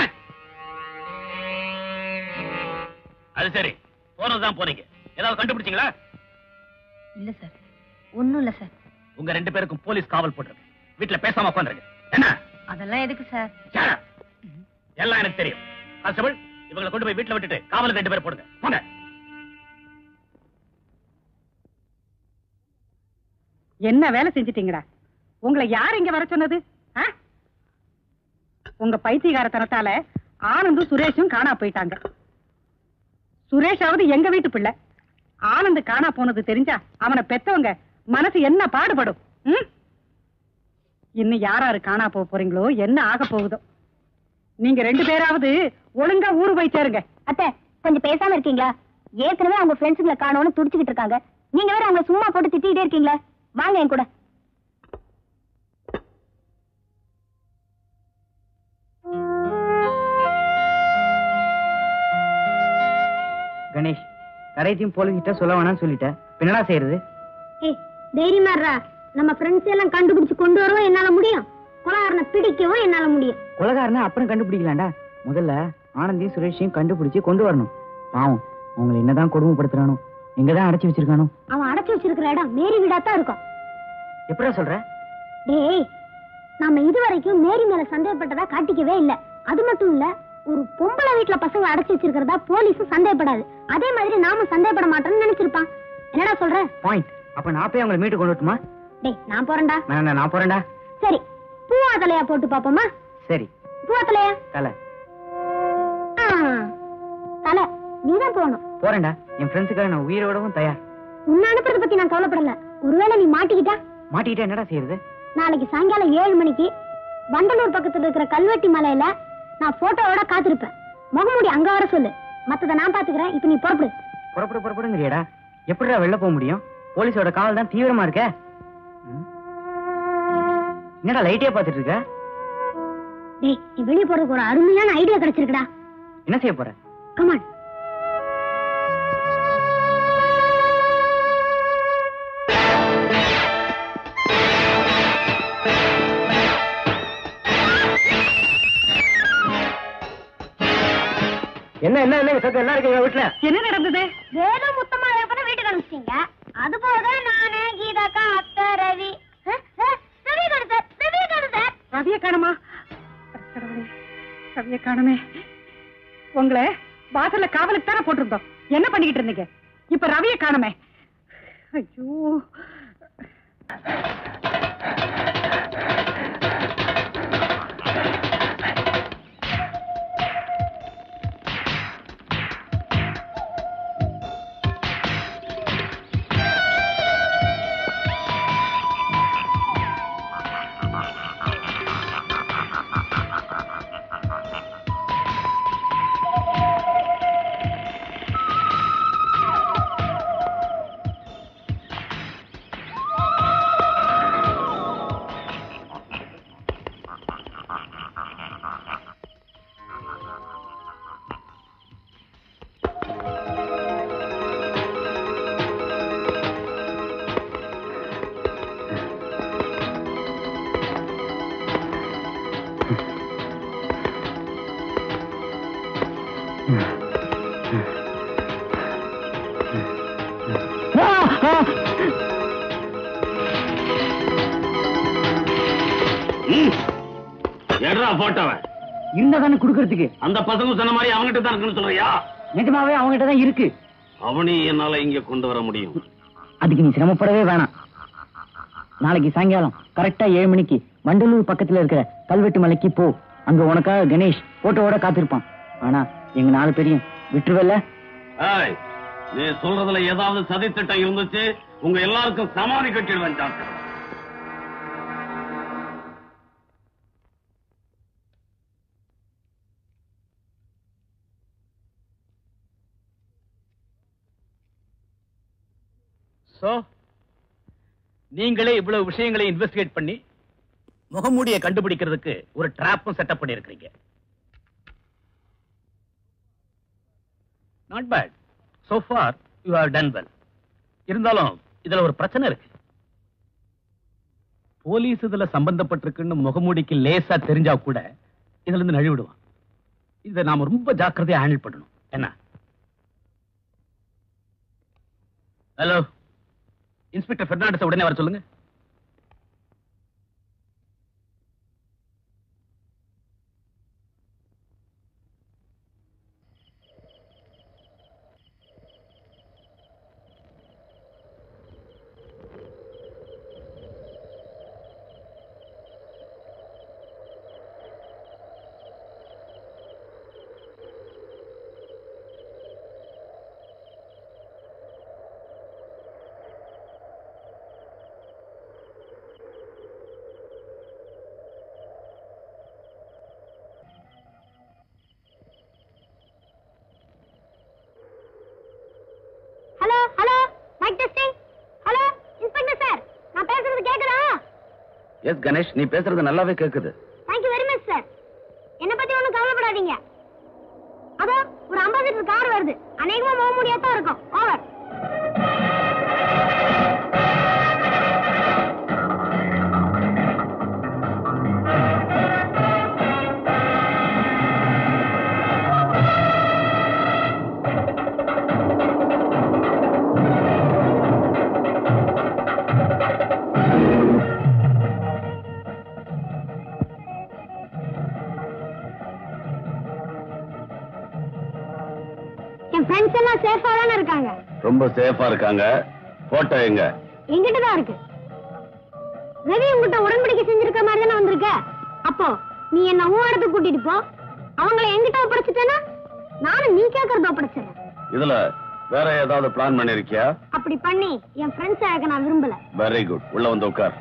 அது சரி போனதுதான் போறீங்க ஏதாவது கண்டுபிடிச்சீங்களா இல்ல சார் ஒண்ணும் இல்ல சார் உங்க ரெண்டு பேருக்கும் போலீஸ் காவல் போட்டிருக்கு வீட்டுல பேசாம உட்காந்துருங்க என்ன அதெல்லாம் எதுக்கு சார் Shut up. எல்லாம் எனக்கு தெரியும் கான்ஸ்டபிள் இவங்களை கொண்டு போய் வீட்டுல விட்டுட்டு காவலுக்கு ரெண்டு பேர் போடுங்க போங்க என்ன வேலை செஞ்சிட்டீங்கடா உங்களை யார் இங்க வர சொன்னது ஆ? உங்க பைத்தியகாரத்தனத்தால ஆனந்தும் சுரேஷும் காணா போயிட்டாங்க சுரேஷாவது எங்க வீட்டு பிள்ளை ஆனந்த் காணா போனது தெரிஞ்சா அவனை பெத்தவங்க மனசு என்ன பாடுபடும் ம்? இன்னும் யாராரு காணா போக போறீங்களோ என்ன ஆக போகுதோ நீங்க ரெண்டு பேராவது ஒழுங்கா ஊரு போய் சேருங்க அத்தை கொஞ்சம் பேசாம இருக்கீங்களா ஏற்கனவே அவங்க ஃப்ரெண்ட்ஸுங்களை காணோம்னு துடிச்சுக்கிட்டு இருக்காங்க நீங்க வேற அவங்கள சும்மா போட்டு திட்டிகிட்டே இருக்கீங்களா வாங்க என் கூட கணேஷ் கடைசியும் போலீஸ் கிட்ட சொல்ல வேணாம்னு சொல்லிட்டேன் பின்னடா செய்யறது ஏய் தைரியமாடுறா நம்ம ஃப்ரெண்ட்ஸ் எல்லாம் கண்டுபிடிச்சு கொண்டு வரவும் என்னால முடியும் கொலகாரனை பிடிக்கவும் என்னால முடியும் கொலகாரனை அப்புறம் கண்டுபிடிக்கலாம்டா முதல்ல ஆனந்தையும் சுரேஷையும் கண்டுபிடிச்சு கொண்டு வரணும் பாவம் அவங்களை என்னதான் கொடுமைப்படுத்துறானோ எங்கதான் அடைச்சு வச்சிருக்கானோ அவன் அடைச்சு வச்சிருக்கிற இடம் மேரி வீடா தான் இருக்கும் எப்படா சொல்ற டேய் நாம இதுவரைக்கும் மேரி மேல சந்தேகப்பட்டதா காட்டிக்கவே இல்ல அது மட்டும் இல்ல ஒரு பொம்பளை வீட்டுல பசங்க அடைச்சு வச்சிருக்கிறதா போலீஸும் சந்தேகப்படாது அதே மாதிரி நாம சந்தேகப்பட மாட்டோம்னு நினைச்சிருப்பான் என்னடா சொல்ற பாயிண்ட் அப்ப நான் போய் அவங்களை மீட்டு கொண்டு வரட்டுமா டேய் நான் போறேன்டா நான் நான் போறேன்டா சரி பூவா தலையா போட்டு பாப்போமா சரி பூவா தலையா தலை ஆ, தலை நீதான் போகணும் போறேன்டா என் ஃப்ரெண்ட்ஸுக்காக நான் உயிரை விடவும் தயார் உன்னை அனுப்புறத பத்தி நான் கவலைப்படல ஒருவேளை நீ மாட்டிக்கிட்டா மாட்டிக்கிட்டா என்னடா செய்யறது நாளைக்கு சாயங்காலம் ஏழு மணிக்கு வண்டலூர் பக்கத்துல இருக்கிற கல்வெட்டி மலையில நான் போட்டோவோட காத்திருப்பேன் முகமூடி அங்க வர சொல்லு மத்தத நான் பாத்துக்கிறேன் இப்ப நீ புறப்படு புறப்படு புறப்படுங்கிறியடா எப்படிடா வெளில போக முடியும் போலீஸோட காவல் தான் தீவிரமா இருக்க ம்? என்னடா லைட்டே பார்த்துட்டு இருக்க டேய் நீ வெளிய போறதுக்கு ஒரு அருமையான ஐடியா கிடைச்சிருக்குடா என்ன செய்ய போற கமான் என்ன என்ன என்ன சத்தம் எல்லாம் இருக்கீங்க வீட்டுல என்ன நடந்தது வேத முத்தமா பண்ண வீட்டுக்கு அனுப்பிச்சிட்டீங்க அது போக நானு கீதாக்கா அத்தை ரவி அஹ், அஹ், ரவி கடுத்த ரவி கடுத்த ரவிய காணுமா கடவுளே ரவிய காணுமே உங்களை வாசல்ல காவலுக்கு தானே போட்டிருந்தோம் என்ன பண்ணிக்கிட்டு இருந்தீங்க இப்ப ரவிய காணுமே ஐயோ எடுறா போட்டோவன் இருந்தா தானே குடுக்கறதுக்கு அந்த பசங்க சொன்ன மாதிரி அவங்ககிட்ட தான் இருக்குன்னு சொல்றியா நிஜமாவே அவங்ககிட்ட தான் இருக்கு அவனையும் என்னால இங்க கொண்டு வர முடியும் அதுக்கு நீ சிரமப்படவே வேணாம் நாளைக்கு சாயங்காலம் கரெக்டா ஏழு மணிக்கு வண்டலூர் பக்கத்துல இருக்கிற கல்வெட்டு மலைக்கு போ அங்க உனக்காக கணேஷ் போட்டோவோட காத்திருப்பான் ஆனா எங்க நாலு பேரையும் விட்டுருவல்ல ஏய், நீ சொல்றதுல ஏதாவது சதித்திட்டம் இருந்துச்சு உங்க எல்லாருக்கும் சமாதி கட்டிடுவேன் டாக்டர் சோ நீங்களே இவ்வளவு விஷயங்களை இன்வெஸ்டிகேட் பண்ணி முகமூடியை கண்டுபிடிக்கிறதுக்கு ஒரு டிராப்பும் செட்டப் பண்ணிருக்கீங்க not bad so far you have done well இருந்தாலும் இதுல ஒரு பிரச்சனை இருக்கு போலீஸ் இதுல சம்பந்தப்பட்டிருக்குன்னு முகமூடிக்கு லேசா தெரிஞ்சா கூட இதுல இருந்து நழுவிடுவான் இதை நாம ரொம்ப ஜாக்கிரதையா ஹேண்டில் பண்ணணும் என்ன ஹலோ இன்ஸ்பெக்டர் பெர்னாண்டஸ் உடனே வர சொல்லுங்க hello hello mike testing hello inspector sir நான் பேசுறது கேக்குதா எஸ் கணேஷ் நீ பேசுறது நல்லாவே கேக்குது தேங்க்யூ வெரி மச் சார் என்ன பத்தி ஒண்ணும் கவலைப்படாதீங்க அதோ ஒரு அம்பாசிடர் கார் வருது அநேகமா போக முடியாதான் இருக்கும் ஓவர் என் ஃப்ரெண்ட்ஸ் எல்லாம் சேஃபா தானே இருக்காங்க ரொம்ப சேஃபா இருக்காங்க போட்டோ எங்க எங்கிட்ட தான் இருக்கு ரவி உங்ககிட்ட உடன்படிக்கை செஞ்சிருக்க மாதிரி தானே வந்திருக்க அப்போ நீ என்ன உன் இடத்துக்கு கூட்டிட்டு போ அவங்கள எங்கிட்ட ஒப்படைச்சிட்டேன்னா நானும் நீ கேட்கறத ஒப்படைச்சிடுறேன் இதுல வேற ஏதாவது பிளான் பண்ணிருக்கியா அப்படி பண்ணி என் ஃப்ரெண்ட்ஸ் ஆக நான் விரும்பல வெரி குட் உள்ள வந்து உட்கார்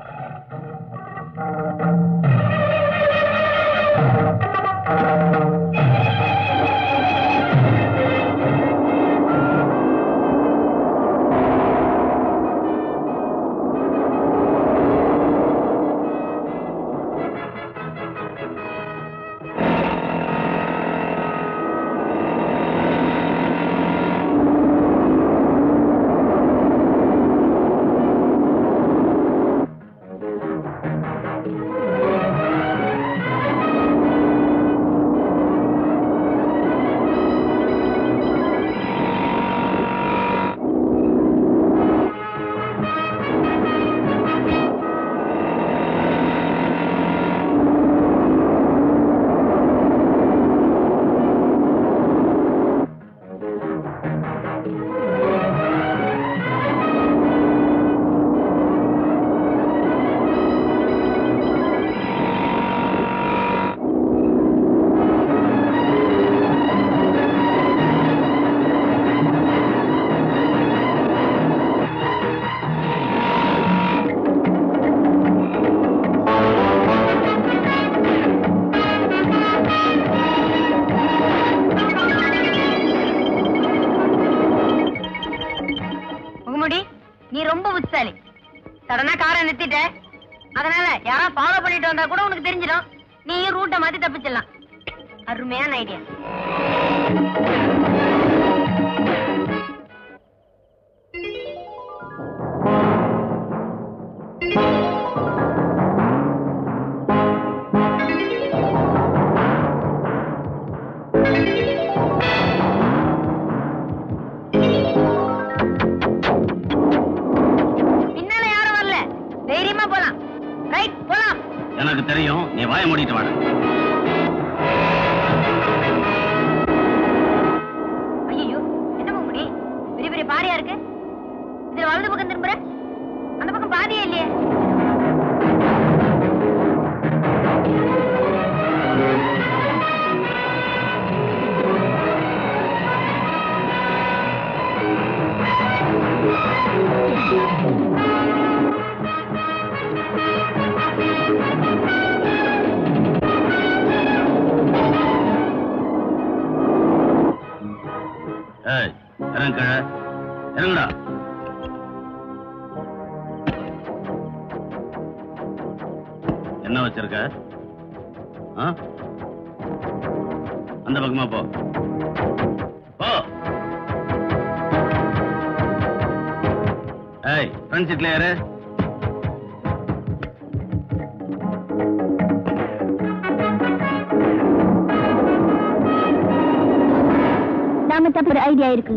முகமுடி நீ ரொம்ப புத்திசாலி சடனா காரை நிறுத்திட்ட அதனால யாரா ஃபாலோ பண்ணிட்டு வந்தா கூட உனக்கு தெரிஞ்சிடும் நீயும் ரூட்டை மாத்தி தப்பிச்சிடலாம் அருமையான ஐடியா பின்னால யாரும் வரல தைரியமா போலாம் ரைட் போலாம் எனக்கு தெரியும் நீ வாய மூடிட்டு வாட இங்க பாரியா இருக்கு இதுல வலது பக்கம் திரும்புற அந்த பக்கம் பாதியே இல்லையே ஏய் இறங்க கீழே. இறங்குடா என்ன வச்சிருக்க ஆ? அந்த பக்கமா போ போ ஏய் ஃப்ரண்ட் சீட்ல யாரு நாம தப்பு ஐடியா இருக்கு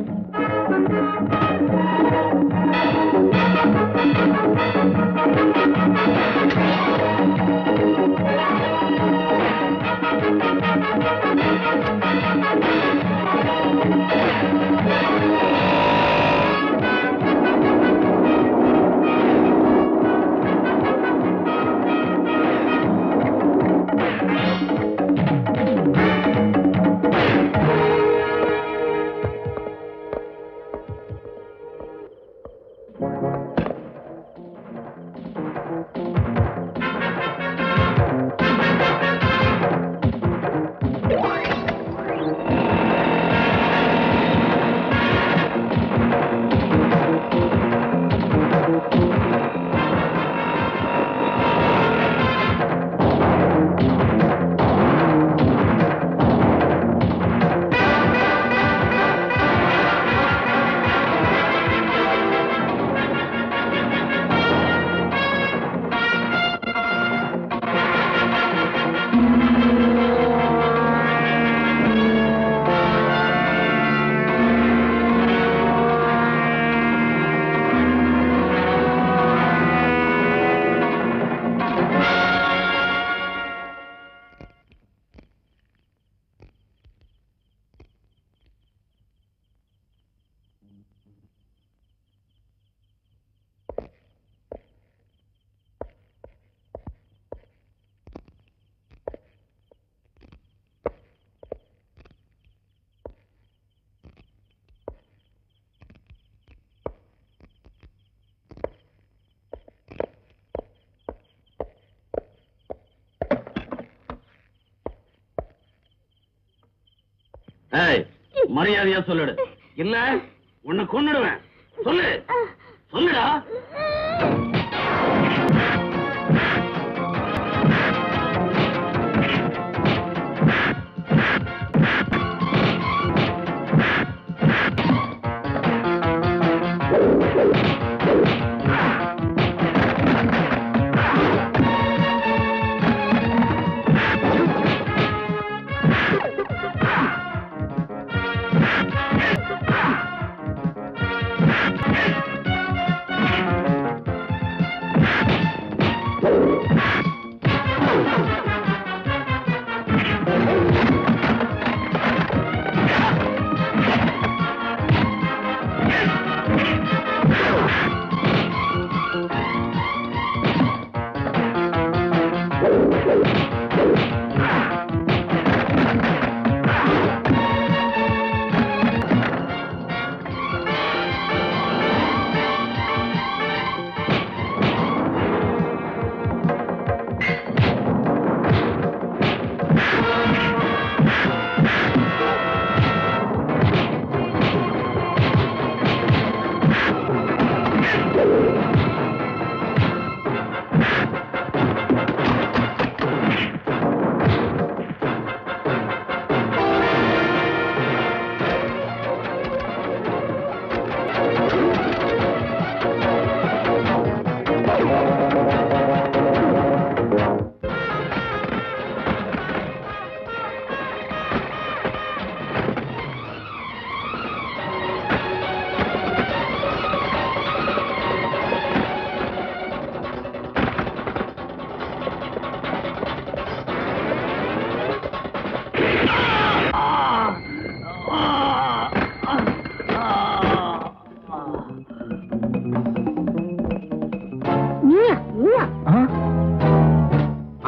ஏய் மரியாதையா சொல்லிடு இல்ல உன்னை கொன்னுடுவேன் சொல்லு சொல்லுடா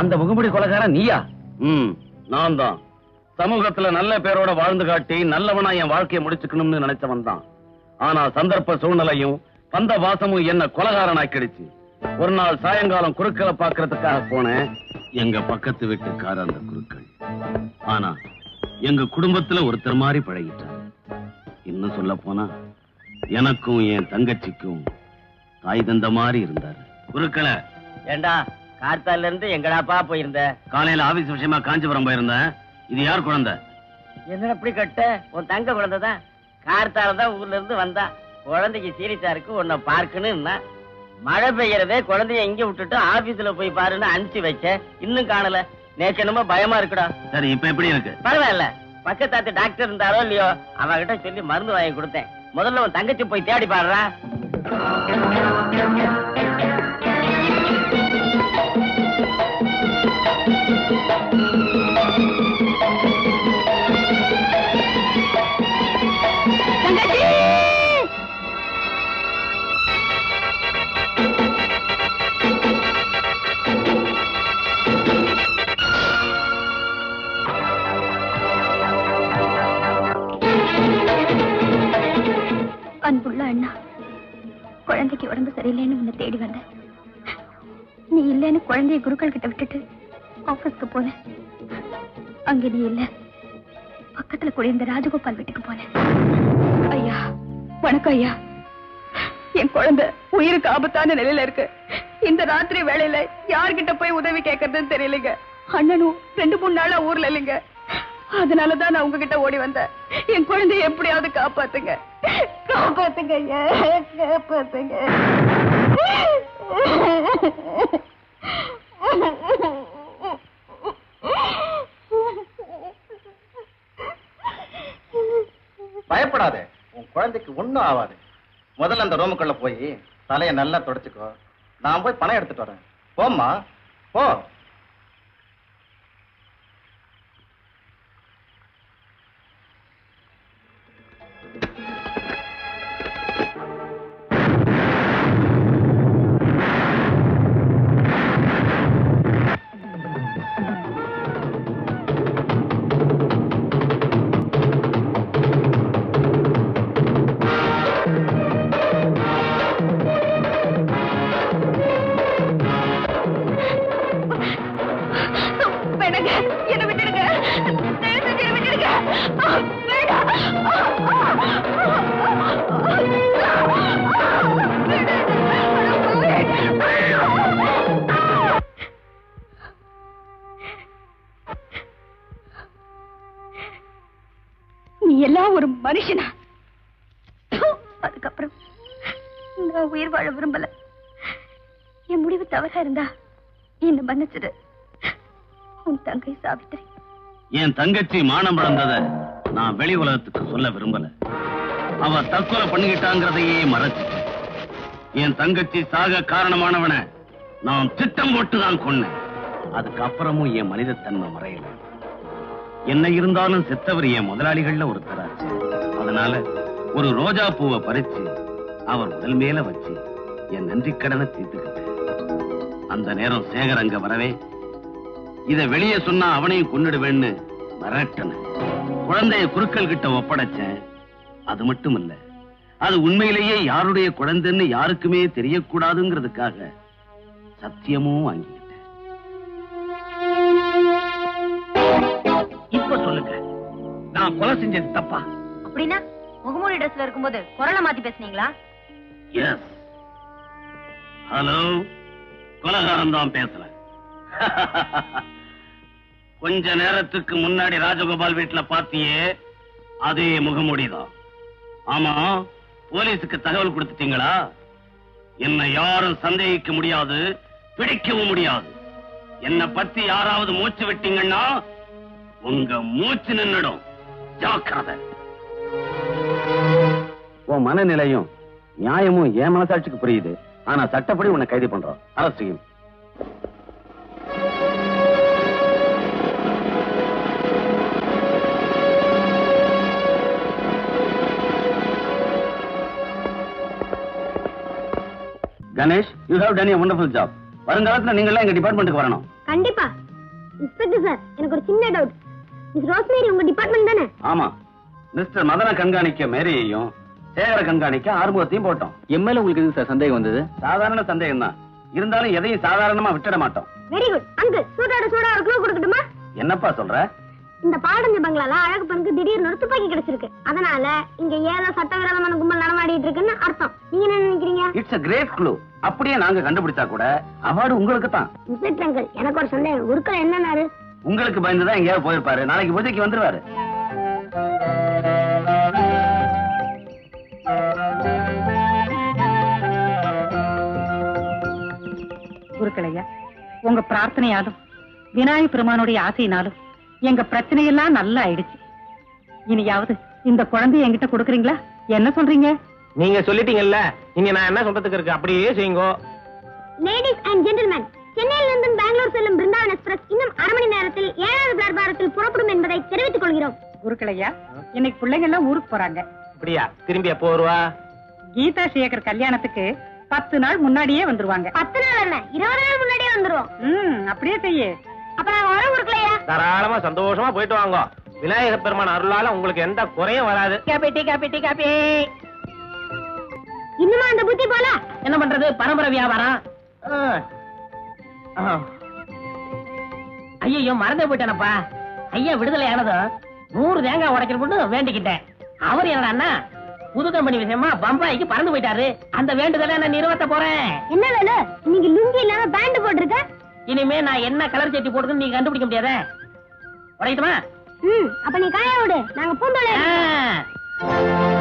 அந்த முகமுடி கொலைகாரன் நீயா ம் நான் தான் சமூகத்துல நல்ல பேரோட வாழ்ந்து காட்டி நல்லவனா என் வாழ்க்கையை முடிச்சுக்கணும்னு நினைச்சவன் தான் ஆனா சந்தர்ப்ப சூழ்நிலையும் பந்த வாசமும் என்ன கொலகாரனாக்கிடுச்சு ஒரு நாள் சாயங்காலம் குறுக்களை பாக்குறதுக்காக போனேன் எங்க பக்கத்து வீட்டுக்கார அந்த குறுக்கள் ஆனா எங்க குடும்பத்துல ஒருத்தர் மாதிரி பழகிட்டார் இன்னும் சொல்ல போனா எனக்கும் என் தங்கச்சிக்கும் தாய் தந்த மாதிரி இருந்தாரு குறுக்களை ஏண்டா கார்த்தால இருந்து எங்கடாப்பா போயிருந்த காலையில ஆபீஸ் விஷயமா காஞ்சிபுரம் போயிருந்தேன் இது யார் குழந்தை என்ன எப்படி கட்ட உன் தங்க குழந்தை தான் கார்த்தால தான் ஊர்ல இருந்து வந்தா குழந்தைக்கு சீரியஸா இருக்கு உன்னை பார்க்கணும்னா மழை பெய்யறதே குழந்தைய இங்க விட்டுட்டு ஆபீஸ்ல போய் பாருன்னு அனுப்பிச்சு வச்சேன் இன்னும் காணல நேக்கு என்னமோ பயமா இருக்குடா சரி இப்ப எப்படி இருக்கு பரவாயில்ல பக்கத்தாத்து டாக்டர் இருந்தாரோ இல்லையோ அவகிட்ட சொல்லி மருந்து வாங்கி கொடுத்தேன் முதல்ல உன் தங்கச்சி போய் தேடி பாடுறா அன்புள்ள அண்ணா குழந்தைக்கு உடம்பு சரியில்லைன்னு உன்னை தேடி வந்தேன் நீ இல்லைன்னு குழந்தைய குருக்கள் கிட்ட விட்டுட்டு ஆபீஸ்க்கு போனேன் அங்க நீ இல்ல பக்கத்துல குடியிருந்த ராஜகோபால் வீட்டுக்கு போனேன் ஐயா வணக்கம் ஐயா என் குழந்தை உயிருக்கு ஆபத்தான நிலையில இருக்கு இந்த ராத்திரி வேளையில யார்கிட்ட போய் உதவி கேட்கறதுன்னு தெரியலைங்க அண்ணனும் ரெண்டு மூணு நாளா ஊர்ல இல்லைங்க அதனாலதான் நான் உங்ககிட்ட ஓடி வந்தேன் என் குழந்தைய எப்படியாவது காப்பாத்துங்க காப்பாத்துங்க ஐயா காப்பாத்துங்க பயப்படாதே உன் குழந்தைக்கு ஒண்ணும் ஆகாது முதல்ல அந்த ரூமுக்குள்ள போய் தலையை நல்லா தொடச்சுக்கோ நான் போய் பணம் எடுத்துட்டு வரேன் போம்மா போ வேணாங்க என்ன விட்டுடுங்க தயவு செஞ்சு என்னை விட்டுடுங்க வேண்டாம் நீ எல்லாம் ஒரு மனுஷனா ப்பு, அதுக்கப்புறம் நான் உயிர் வாழ விரும்பல என் முடிவு தவறா இருந்தா என்ன மன்னிச்சிடு உன் தங்கை சாவித்திரி என் தங்கச்சி மானம் இழந்தத நான் வெளி உலகத்துக்கு சொல்ல விரும்பல அவ தற்கொலை பண்ணிக்கிட்டாங்கிறதையே மறைச்சு என் தங்கச்சி சாக காரணமானவன நான் திட்டம் போட்டு தான் கொன்னேன் அதுக்கப்புறமும் என் மனிதத்தன்மை மறையல என்ன இருந்தாலும் செத்தவர் என் முதலாளிகள்ல ஒருத்தராச்சு அதனால ஒரு ரோஜா பூவை பறிச்சு அவர் உடல் மேல வச்சு என் நன்றி கடனை தீர்த்துக்கிட்டேன் அந்த நேரம் சேகர் அங்க வரவே இத வெளியே சொன்னா அவனையும் கொன்னுடுவேன்னு மிரட்டினேன் குழந்தைய குறுக்கள் கிட்ட ஒப்படைச்சேன் அது மட்டும் இல்ல அது உண்மையிலேயே யாருடைய குழந்தைன்னு யாருக்குமே தெரியக்கூடாதுங்கிறதுக்காக சத்தியமும் வாங்கிக்கிட்டேன் இப்ப சொல்லுங்க நான் கொலை செஞ்சது தப்பா அப்படின்னா முகமூடி ட்ரெஸ்ல இருக்கும்போது குரலை மாத்தி பேசுனீங்களா எஸ் ஹலோ கொலகாரம் தான் பேசுறேன் கொஞ்ச நேரத்துக்கு முன்னாடி ராஜகோபால் வீட்டுல பாத்தியே அதே முகமூடிதான் ஆமா போலீஸுக்கு தகவல் கொடுத்துட்டீங்களா என்னை யாரும் சந்தேகிக்க முடியாது பிடிக்கவும் முடியாது என்னை பத்தி யாராவது மூச்சு விட்டீங்கன்னா உங்க மூச்சு நின்னுடும் ஜாக்கிரதை உன் மனநிலையும் நியாயமும் என் மனசாட்சிக்கு புரியுது ஆனா சட்டப்படி உன்னை கைது பண்றோம் அரசு செய்யும் Ganesh you have done a wonderful job வருங்காலத்துல நீங்க எல்லாம் எங்க டிபார்ட்மெண்ட்டுக்கு வரணும் கண்டிப்பா இன்ஸ்பெக்டர் சார் எனக்கு ஒரு சின்ன டவுட் மிஸ் ரோஸ்மேரி உங்க டிபார்ட்மெண்ட் தானே ஆமா மிஸ்டர் மதன கண்காணிக்க மேரியையும் சேகர கண்காணிக்க ஆறுமுகத்தையும் போட்டோம் எம்எல்ஏ உங்களுக்கு எது சார் சந்தேகம் வந்தது சாதாரண சந்தேகம் தான் இருந்தாலும் எதையும் சாதாரணமா விட்டுட மாட்டோம் வெரி குட் அங்கு சூடாட சூடா ஒரு க்ளூ கொடுக்கட்டுமா என்னப்பா சொல்ற இந்த பாடஞ்ச பங்களால அழகு பெண்ணுக்கு திடீர்னு ஒரு துப்பாக்கி கிடைச்சிருக்கு அதனால இங்க ஏதோ சட்டவிரோதமான கும்பல் நடமாடிட்டு இருக்குன்னு அர்த்தம் நீங்க என்ன நினைக்கிறீங்க இட்ஸ் a கிரேட் க்ளூ அப்படியே நாங்க கண்டுபிடிச்சா கூட அவார்டு உங்களுக்கு தான் இன்ஸ்பெக்டர் அங்கிள் எனக்கு ஒரு சந்தேகம் உருக்கள் என்னன்னாரு உங்களுக்கு பயந்துதான் எங்கேயாவது போயிருப்பாரு நாளைக்கு பூஜைக்கு வந்துருவாரு குருக்களையா உங்க பிரார்த்தனையாலும் விநாயக பெருமானுடைய ஆசையினாலும் எங்க பிரச்சனையெல்லாம் நல்லா ஆயிடுச்சு இனியாவது இந்த குழந்தைய என்கிட்ட கொடுக்குறீங்களா என்ன சொல்றீங்க நீங்க சொல்லிட்டீங்கல்ல இனி நான் என்ன சொல்றதுக்கு இருக்கு அப்படியே செய்யுங்கோ லேடிஸ் அண்ட் ஜென்டில்மேன் சென்னையிலிருந்து இருந்து பெங்களூர் செல்லும் பிருந்தாவன் எக்ஸ்பிரஸ் இன்னும் அரை மணி நேரத்தில் ஏழாவது பிளாட்பாரத்தில் புறப்படும் என்பதை தெரிவித்துக் கொள்கிறோம் குருக்களையா இன்னைக்கு பிள்ளைங்க எல்லாம் ஊருக்கு போறாங்க அப்படியா திரும்பி எப்போ வருவா கீதா சேகர் கல்யாணத்துக்கு பத்து நாள் முன்னாடியே வந்துருவாங்க பத்து நாள் என்ன இருபது நாள் முன்னாடியே வந்துருவோம் ம் அப்படியே செய்யு அப்ப நாங்க வர உருக்கலையா தாராளமா சந்தோஷமா போயிட்டு வாங்க விநாயக பெருமான் அருளால உங்களுக்கு எந்த குறையும் வராது coffee tea coffee tea coffee இன்னுமா அந்த புத்தி போல என்ன பண்றது பரம்பரை வியாபாரம் ஐயோ மறந்தே போயிட்டானப்பா ஐயா விடுதலை ஆனதும் நூறு தேங்காய் உடைக்கணும்னு வேண்டிக்கிட்டேன் அவர் என்னடா புது கம்பெனி விஷயமா பம்பாய்க்கு பறந்து போயிட்டாரு அந்த வேண்டுதலை நான் நிறுவத்த போறேன் என்ன வேலை இன்னைக்கு லுங்கி இல்லாம பேண்ட் போட்டிருக்க இனிமே நான் என்ன கலர் சட்டி போடுறதுன்னு நீங்க கண்டுபிடிக்க முடியாதே உடைக்கட்டுமா ம் அப்ப நீ காய விடு நாங்க பூந்தோலை ஆ.